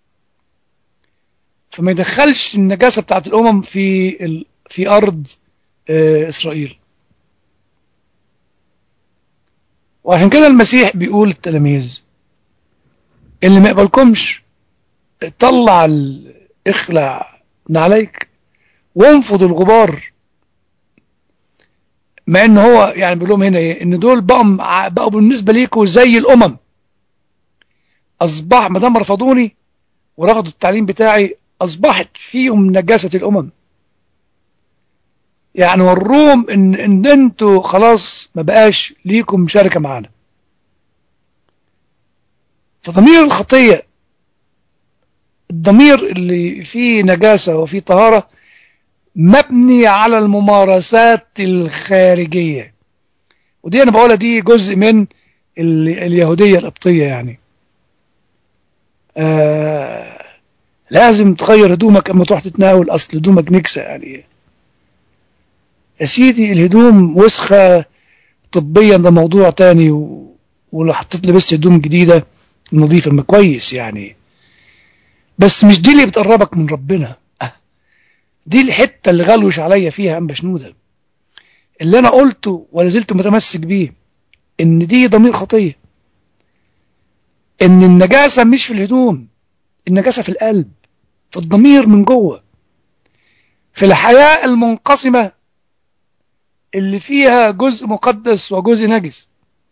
فما يدخلش النجاسة بتاعت الأمم في ال... في أرض إسرائيل وعشان كده المسيح بيقول للتلاميذ اللي ما يقبلكمش طلع ال... اخلع عليك وانفض الغبار مع ان هو يعني بيقول لهم هنا ايه ان دول بقوا بقوا بالنسبه ليكوا زي الامم اصبح ما دام رفضوني ورفضوا التعليم بتاعي اصبحت فيهم نجاسه الامم يعني وروهم ان ان انتوا خلاص ما بقاش ليكم مشاركه معانا فضمير الخطيه الضمير اللي فيه نجاسه وفيه طهاره مبني على الممارسات الخارجيه ودي انا بقولها دي جزء من اليهوديه القبطيه يعني آه لازم تغير هدومك اما تروح تتناول اصل هدومك نكسه يعني يا سيدي الهدوم وسخة طبيا ده موضوع تاني و... ولو حطيت لبست هدوم جديدة نظيفة ما كويس يعني بس مش دي اللي بتقربك من ربنا أه. دي الحتة اللي غلوش عليا فيها أم بشنودة اللي أنا قلته ولا زلت متمسك بيه إن دي ضمير خطية إن النجاسة مش في الهدوم النجاسة في القلب في الضمير من جوه في الحياة المنقسمة اللي فيها جزء مقدس وجزء نجس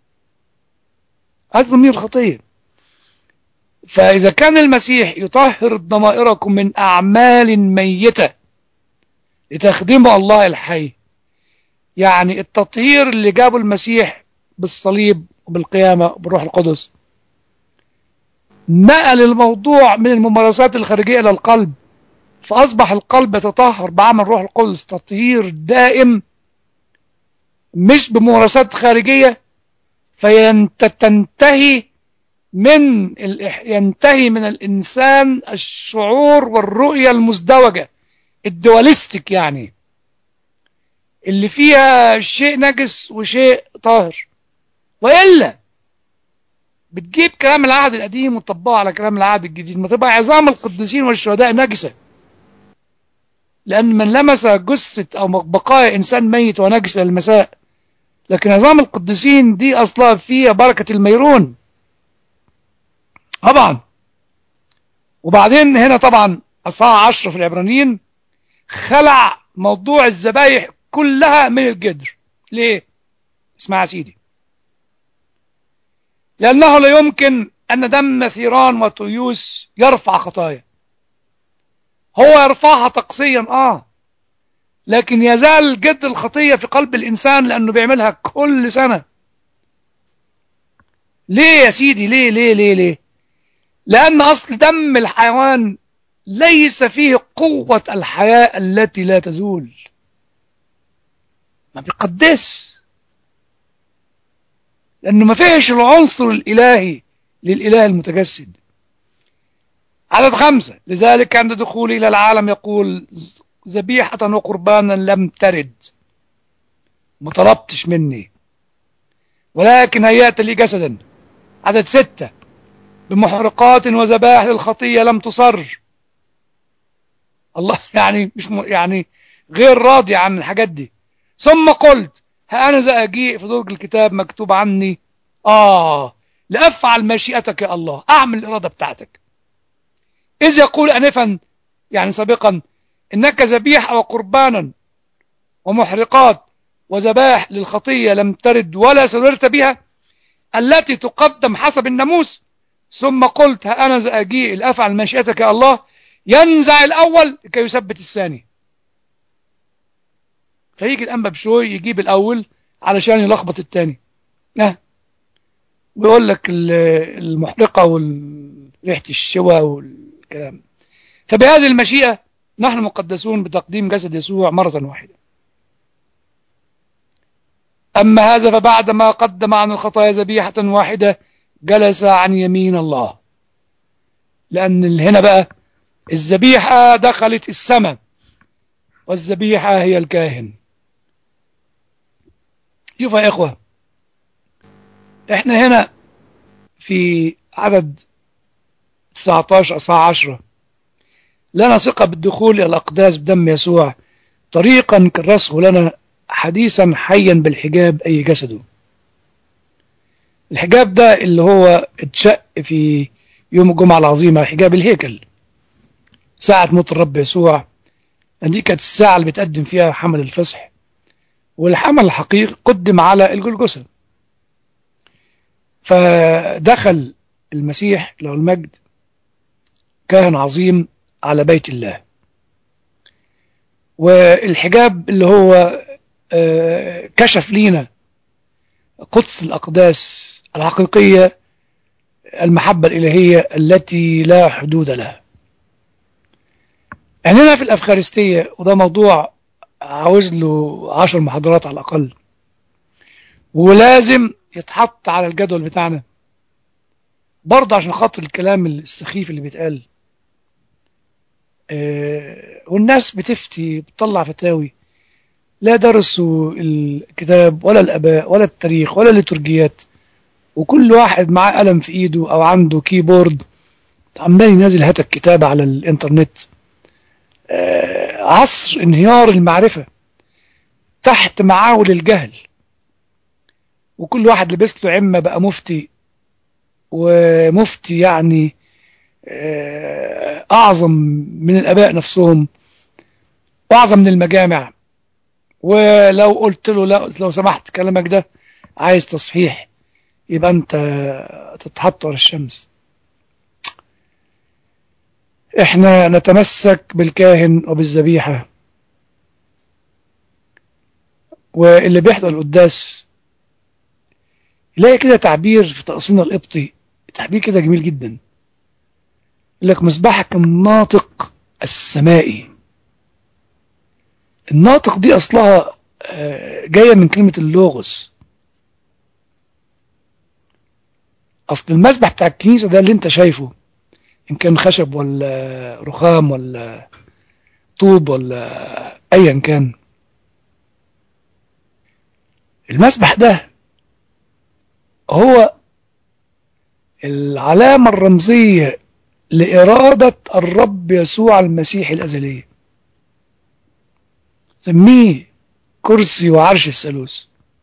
هذا ضمير خطية فإذا كان المسيح يطهر ضمائركم من أعمال ميتة لتخدموا الله الحي يعني التطهير اللي جابه المسيح بالصليب وبالقيامة وبالروح القدس نقل الموضوع من الممارسات الخارجية إلى القلب فأصبح القلب يتطهر بعمل روح القدس تطهير دائم مش بممارسات خارجية فينتهي من ينتهي من الإنسان الشعور والرؤية المزدوجة الدواليستيك يعني اللي فيها شيء نجس وشيء طاهر وإلا بتجيب كلام العهد القديم وتطبقه على كلام العهد الجديد ما تبقى عظام القديسين والشهداء نجسة لأن من لمس جثة أو بقايا إنسان ميت ونجس للمساء لكن عظام القديسين دي أصلها فيها بركة الميرون طبعا وبعدين هنا طبعا أصحاح عشرة في العبرانيين خلع موضوع الذبايح كلها من الجدر ليه؟ اسمع يا سيدي لأنه لا يمكن أن دم ثيران وتيوس يرفع خطايا هو يرفعها تقصيا آه لكن يزال جد الخطية في قلب الإنسان لأنه بيعملها كل سنة ليه يا سيدي ليه ليه ليه ليه لأن أصل دم الحيوان ليس فيه قوة الحياة التي لا تزول ما بيقدس لأنه ما فيهش العنصر الإلهي للإله المتجسد عدد خمسة لذلك عند دخولي إلى العالم يقول ذبيحة وقربانا لم ترد ما طلبتش مني ولكن هيأت لي جسدا عدد ستة بمحرقات وذبائح للخطية لم تصر الله يعني مش م... يعني غير راضي عن الحاجات دي ثم قلت ها أنا ذا أجيء في درج الكتاب مكتوب عني آه لأفعل مشيئتك يا الله أعمل الإرادة بتاعتك إذ يقول أنفا يعني سابقا إنك ذبيح وقربانا ومحرقات وذبائح للخطية لم ترد ولا سررت بها التي تقدم حسب الناموس ثم قلت ها أنا ذا أجيء لأفعل مشيئتك يا الله ينزع الأول لكي يثبت الثاني فيجي الأنبا بشوي يجيب الأول علشان يلخبط الثاني اه ويقول لك المحرقة وريحة الشوى والكلام فبهذه المشيئة نحن مقدسون بتقديم جسد يسوع مرة واحدة أما هذا فبعدما قدم عن الخطايا ذبيحة واحدة جلس عن يمين الله لأن هنا بقى الذبيحة دخلت السماء والذبيحة هي الكاهن شوفوا يا إخوة احنا هنا في عدد 19 أصحاح 10 لنا ثقة بالدخول إلى الأقداس بدم يسوع طريقا كرسه لنا حديثا حيا بالحجاب أي جسده الحجاب ده اللي هو اتشق في يوم الجمعة العظيمة حجاب الهيكل ساعة موت الرب يسوع دي كانت الساعة اللي بتقدم فيها حمل الفصح والحمل الحقيقي قدم على الجلجسة فدخل المسيح له المجد كاهن عظيم على بيت الله والحجاب اللي هو كشف لينا قدس الأقداس الحقيقية المحبة الإلهية التي لا حدود لها عندنا في الأفخارستية وده موضوع عاوز له عشر محاضرات على الأقل ولازم يتحط على الجدول بتاعنا برضه عشان خاطر الكلام السخيف اللي بيتقال آه والناس بتفتي بتطلع فتاوي لا درسوا الكتاب ولا الآباء ولا التاريخ ولا الليتورجيات وكل واحد معاه قلم في ايده او عنده كيبورد عمال ينزل هات الكتاب على الانترنت آه عصر انهيار المعرفة تحت معاول الجهل وكل واحد لبس له عمة بقى مفتي ومفتي يعني آه أعظم من الآباء نفسهم وأعظم من المجامع ولو قلت له لا لو سمحت كلامك ده عايز تصحيح يبقى أنت تتحط على الشمس احنا نتمسك بالكاهن وبالذبيحة واللي بيحضر القداس يلاقي كده تعبير في تقصينا القبطي تعبير كده جميل جدا يقول لك مذبحك الناطق السمائي الناطق دي أصلها جاية من كلمة اللوغوس أصل المذبح بتاع الكنيسة ده اللي انت شايفه إن كان خشب ولا رخام ولا طوب ولا أيا كان المسبح ده هو العلامة الرمزية لإرادة الرب يسوع المسيح الأزلية سميه كرسي وعرش الثالوث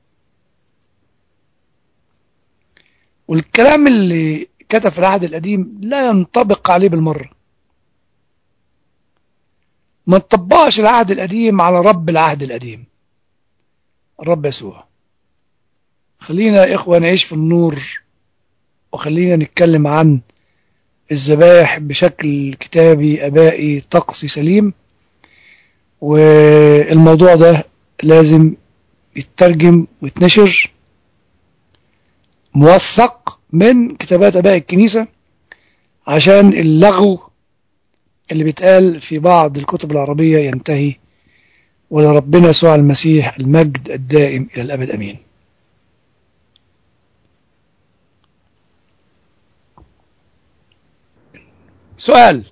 والكلام اللي كتب في العهد القديم لا ينطبق عليه بالمرة ما نطبقش العهد القديم على رب العهد القديم الرب يسوع خلينا يا إخوة نعيش في النور وخلينا نتكلم عن الذبائح بشكل كتابي أبائي طقسي سليم والموضوع ده لازم يترجم ويتنشر موثق من كتابات أباء الكنيسة عشان اللغو اللي بيتقال في بعض الكتب العربية ينتهي ولربنا يسوع المسيح المجد الدائم إلى الأبد أمين سؤال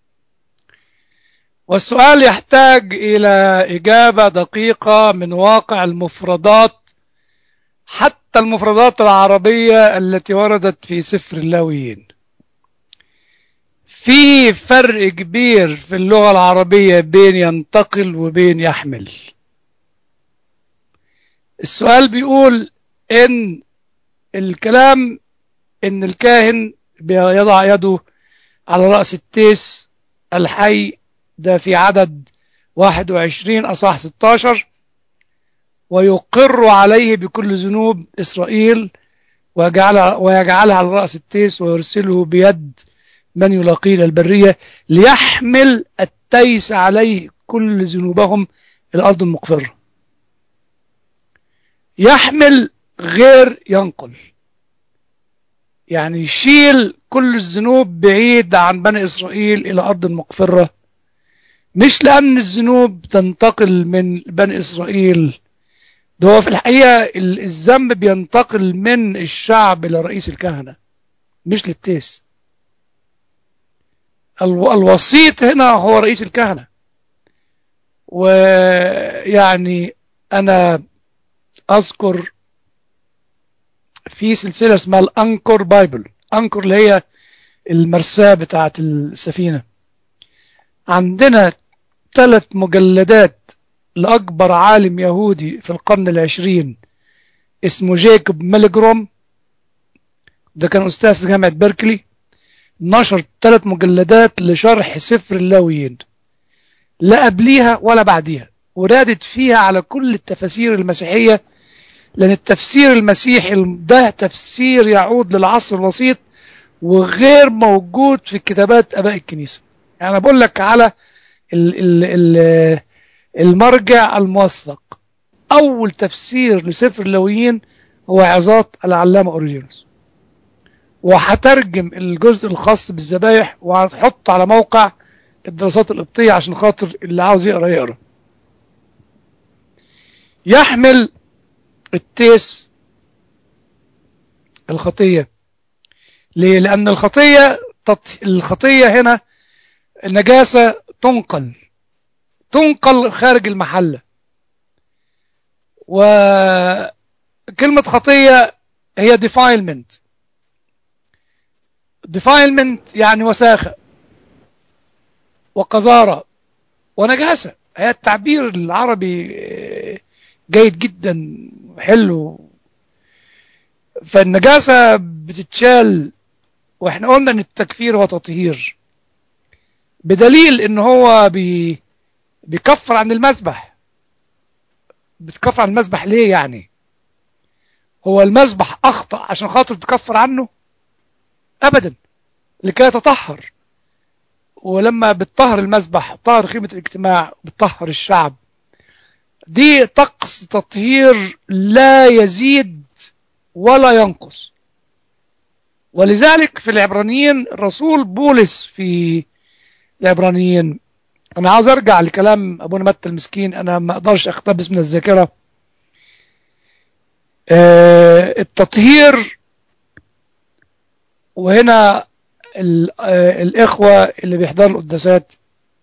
والسؤال يحتاج إلى إجابة دقيقة من واقع المفردات حتى المفردات العربية التي وردت في سفر اللاويين في فرق كبير في اللغة العربية بين ينتقل وبين يحمل السؤال بيقول ان الكلام ان الكاهن بيضع يده على رأس التيس الحي ده في عدد 21 أصح 16 ويقر عليه بكل ذنوب إسرائيل ويجعلها, ويجعلها على رأس التيس ويرسله بيد من يلاقيه إلى البرية ليحمل التيس عليه كل ذنوبهم الأرض المقفرة يحمل غير ينقل يعني يشيل كل الذنوب بعيد عن بني إسرائيل إلى أرض مقفرة مش لأن الذنوب تنتقل من بني إسرائيل ده هو في الحقيقة الذنب بينتقل من الشعب إلى رئيس الكهنة مش للتيس الوسيط هنا هو رئيس الكهنة ويعني أنا أذكر في سلسلة اسمها الأنكور بايبل أنكور اللي هي المرساة بتاعة السفينة عندنا ثلاث مجلدات لأكبر عالم يهودي في القرن العشرين اسمه جيكوب ميلجروم ده كان أستاذ في جامعة بيركلي نشر ثلاث مجلدات لشرح سفر اللاويين لا قبليها ولا بعديها ورادت فيها على كل التفاسير المسيحية لأن التفسير المسيحي ده تفسير يعود للعصر الوسيط وغير موجود في كتابات أباء الكنيسة يعني بقول لك على ال ال ال المرجع الموثق أول تفسير لسفر اللاويين هو عظات العلامة أوريجينوس وهترجم الجزء الخاص بالذبايح وهتحطه على موقع الدراسات القبطية عشان خاطر اللي عاوز يقرأ يقرأ يحمل التيس الخطية ليه؟ لأن الخطية الخطية هنا النجاسة تنقل تنقل خارج المحلة وكلمة خطية هي defilement defilement يعني وساخة وقذارة ونجاسة هي التعبير العربي جيد جدا حلو فالنجاسة بتتشال واحنا قلنا ان التكفير هو تطهير بدليل ان هو بي بيكفر عن المذبح بتكفر عن المذبح ليه يعني هو المذبح اخطأ عشان خاطر تكفر عنه ابدا لكي يتطهر ولما بتطهر المذبح طهر خيمة الاجتماع بتطهر الشعب دي طقس تطهير لا يزيد ولا ينقص ولذلك في العبرانيين الرسول بولس في العبرانيين انا عاوز ارجع لكلام ابونا متى المسكين انا ما اقدرش اقتبس من الذاكره آه التطهير وهنا آه الاخوه اللي بيحضروا القداسات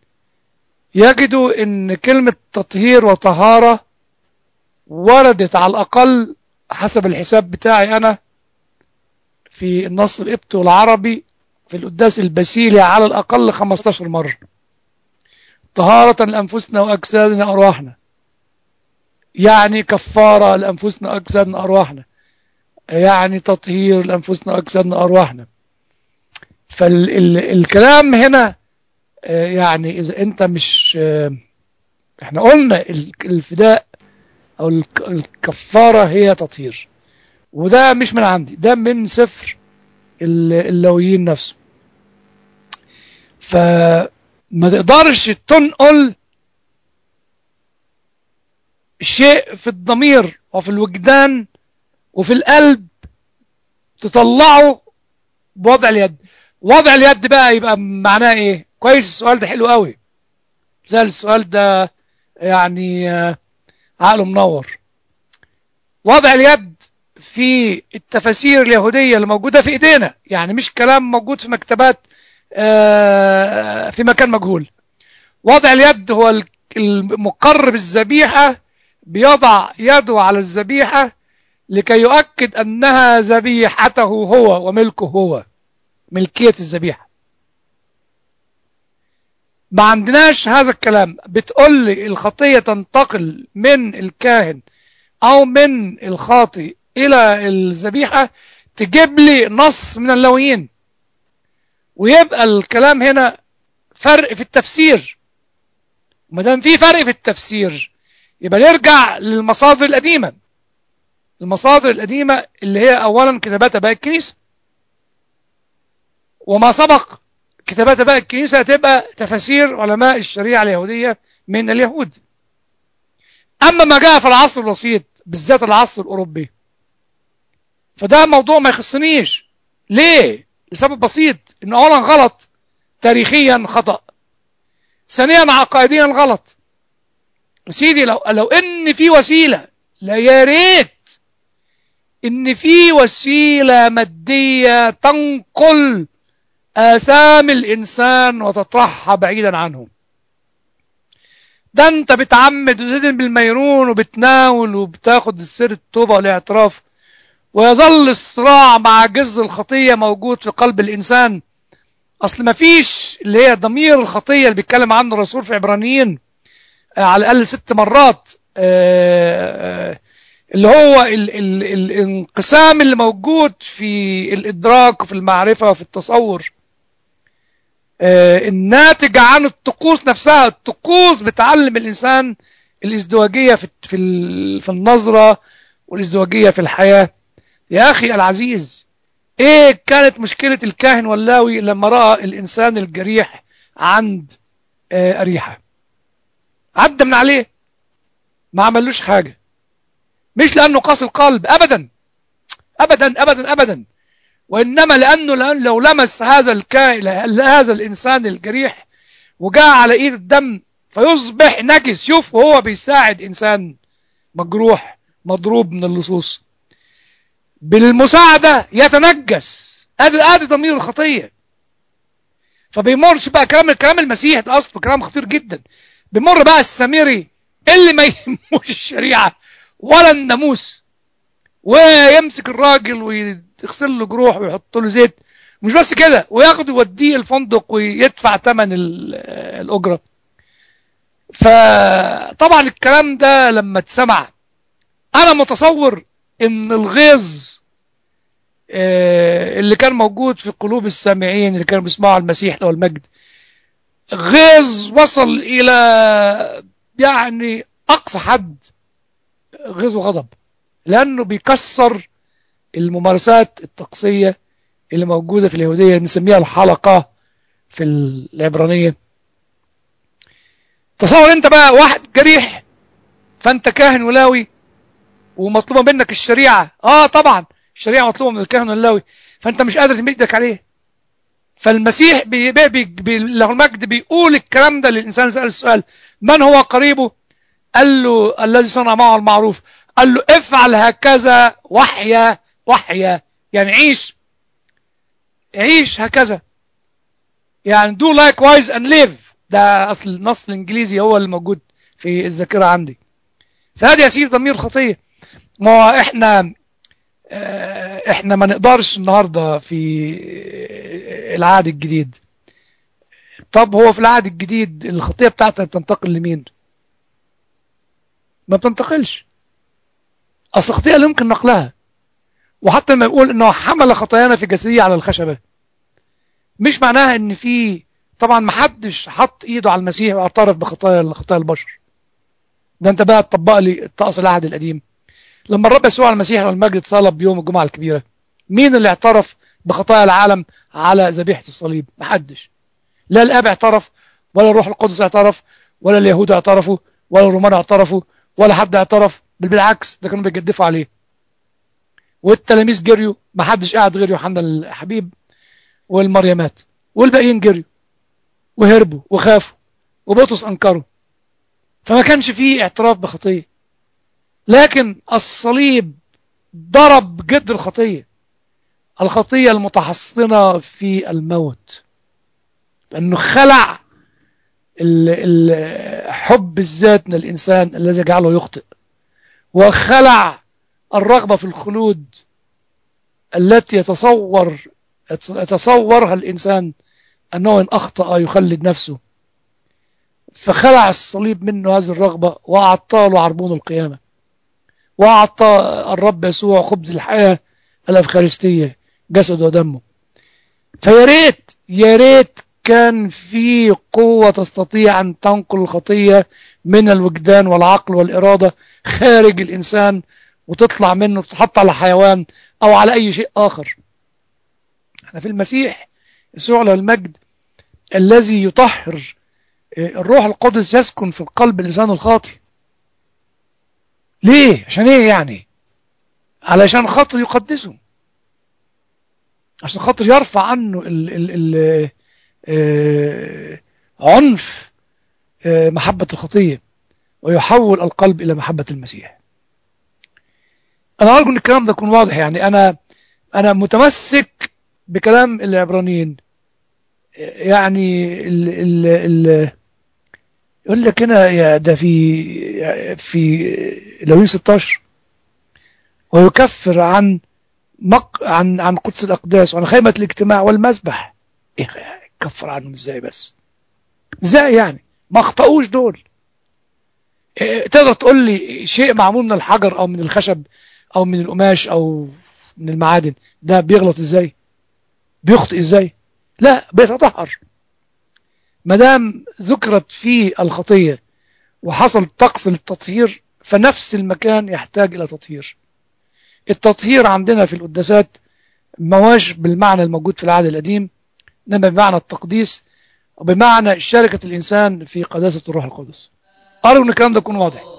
يجدوا ان كلمه تطهير وطهاره وردت على الاقل حسب الحساب بتاعي انا في النص القبطي والعربي في القداس البسيلي على الأقل 15 مرة طهارة لأنفسنا وأجسادنا وأرواحنا يعني كفارة لأنفسنا وأجسادنا وأرواحنا يعني تطهير لأنفسنا وأجسادنا وأرواحنا فالكلام هنا يعني إذا أنت مش احنا قلنا الفداء أو الكفارة هي تطهير وده مش من عندي ده من سفر اللويين نفسه فما تقدرش تنقل شيء في الضمير وفي الوجدان وفي القلب تطلعه بوضع اليد وضع اليد بقى يبقى معناه ايه كويس السؤال ده حلو قوي زي السؤال ده يعني عقله منور وضع اليد في التفاسير اليهودية اللي موجودة في ايدينا يعني مش كلام موجود في مكتبات في مكان مجهول وضع اليد هو المقرب الذبيحة بيضع يده على الذبيحة لكي يؤكد أنها ذبيحته هو وملكه هو ملكية الذبيحة ما عندناش هذا الكلام بتقول لي الخطية تنتقل من الكاهن أو من الخاطئ إلى الذبيحة تجيب لي نص من اللويين ويبقى الكلام هنا فرق في التفسير ما دام في فرق في التفسير يبقى نرجع للمصادر القديمة المصادر القديمة اللي هي أولا كتابات أباء الكنيسة وما سبق كتابات أباء الكنيسة هتبقى تفاسير علماء الشريعة اليهودية من اليهود أما ما جاء في العصر الوسيط بالذات العصر الأوروبي فده موضوع ما يخصنيش ليه؟ لسبب بسيط إنه أولا غلط تاريخيا خطأ ثانيا عقائديا غلط سيدي لو لو ان في وسيله لا يا ريت ان في وسيله ماديه تنقل آثام الإنسان وتطرحها بعيدا عنه ده أنت بتعمد وتدن بالميرون وبتناول وبتاخد السر التوبة والاعتراف ويظل الصراع مع جز الخطية موجود في قلب الإنسان أصل ما فيش اللي هي ضمير الخطية اللي بيتكلم عنه الرسول في عبرانيين على الأقل ست مرات اللي هو ال ال الانقسام اللي موجود في الإدراك وفي المعرفة وفي التصور الناتج عن الطقوس نفسها الطقوس بتعلم الإنسان الازدواجية في في في النظرة والازدواجية في الحياة يا أخي العزيز إيه كانت مشكلة الكاهن واللاوي لما رأى الإنسان الجريح عند أريحة عدى من عليه ما عملوش حاجة مش لأنه قاسي القلب أبدا أبدا أبدا أبدا وإنما لأنه لو لمس هذا الكائن هذا الإنسان الجريح وجاء على إيد الدم فيصبح نجس شوف وهو بيساعد إنسان مجروح مضروب من اللصوص بالمساعدة يتنجس ادي ادي ضمير الخطية فبيمرش بقى كلام الكلام المسيح ده اصله كلام خطير جدا بيمر بقى السامري اللي ما يهموش الشريعة ولا الناموس ويمسك الراجل ويغسل له جروح ويحط له زيت مش بس كده وياخده يوديه الفندق ويدفع ثمن الأجرة فطبعا الكلام ده لما اتسمع أنا متصور إن الغيظ اللي كان موجود في قلوب السامعين اللي كانوا بيسمعوا المسيح له المجد غيظ وصل إلى يعني أقصى حد غيظ وغضب لأنه بيكسر الممارسات الطقسية اللي موجودة في اليهودية اللي بنسميها الحلقة في العبرانية تصور انت بقى واحد جريح فانت كاهن ولاوي ومطلوبة منك الشريعة اه طبعا الشريعة مطلوبة من الكاهن واللاوي فانت مش قادر تمد ايدك عليه فالمسيح بي بي بي بي له المجد بيقول الكلام ده للإنسان سأل السؤال من هو قريبه قال له الذي صنع معه المعروف قال له افعل هكذا وحيا وحيا يعني عيش عيش هكذا يعني do likewise and live ده أصل النص الإنجليزي هو اللي موجود في الذاكرة عندي فهذا يا سيدي ضمير خطية ما هو احنا احنا ما نقدرش النهاردة في العهد الجديد طب هو في العهد الجديد الخطية بتاعتها بتنتقل لمين ما بتنتقلش اصل الخطيئة لا يمكن نقلها وحتى لما يقول انه حمل خطايانا في جسدية على الخشبة مش معناها ان في طبعا ما حدش حط ايده على المسيح واعترف بخطايا خطايا البشر ده انت بقى تطبق لي الطقس العهد القديم لما الرب يسوع المسيح والمجد صلب يوم الجمعة الكبيرة مين اللي اعترف بخطايا العالم على ذبيحة الصليب محدش لا الاب اعترف ولا الروح القدس اعترف ولا اليهود اعترفوا ولا الرومان اعترفوا ولا حد اعترف بل بالعكس ده كانوا بيجدفوا عليه والتلاميذ جريوا ما حدش قاعد غير يوحنا الحبيب والمريمات والباقيين جريوا وهربوا وخافوا وبطرس انكروا فما كانش فيه اعتراف بخطيه لكن الصليب ضرب جد الخطيه الخطيه المتحصنه في الموت لانه خلع حب الذات من الإنسان الذي جعله يخطئ وخلع الرغبة في الخلود التي يتصور يتصورها الإنسان أنه إن أخطأ يخلد نفسه فخلع الصليب منه هذه الرغبة وأعطى له عربون القيامة وأعطى الرب يسوع خبز الحياة الأفخارستية جسد ودمه فيا ريت يا ريت كان في قوة تستطيع أن تنقل الخطية من الوجدان والعقل والإرادة خارج الإنسان وتطلع منه تتحط على حيوان أو على أي شيء آخر احنا في المسيح يسوع له المجد الذي يطهر الروح القدس يسكن في القلب الإنسان الخاطئ ليه؟ عشان ايه يعني؟ علشان خاطر يقدسه عشان خاطر يرفع عنه ال ال ال آه عنف آه محبة الخطية ويحول القلب إلى محبة المسيح أنا أرجو أن الكلام ده يكون واضح يعني أنا أنا متمسك بكلام العبرانيين يعني ال ال ال يقول لك هنا يا ده في في لوين 16 ويكفر عن مق عن عن قدس الأقداس وعن خيمة الاجتماع والمسبح إيه كفر عنهم ازاي بس ازاي يعني ما اخطأوش دول إيه تقدر تقول لي شيء معمول من الحجر او من الخشب او من القماش او من المعادن ده بيغلط ازاي بيخطئ ازاي لا بيتطهر ما دام ذكرت فيه الخطية وحصل طقس للتطهير فنفس المكان يحتاج إلى تطهير التطهير عندنا في القداسات مواش بالمعنى الموجود في العهد القديم إنما بمعنى التقديس وبمعنى شركة الإنسان في قداسة الروح القدس أرجو أن الكلام ده يكون واضح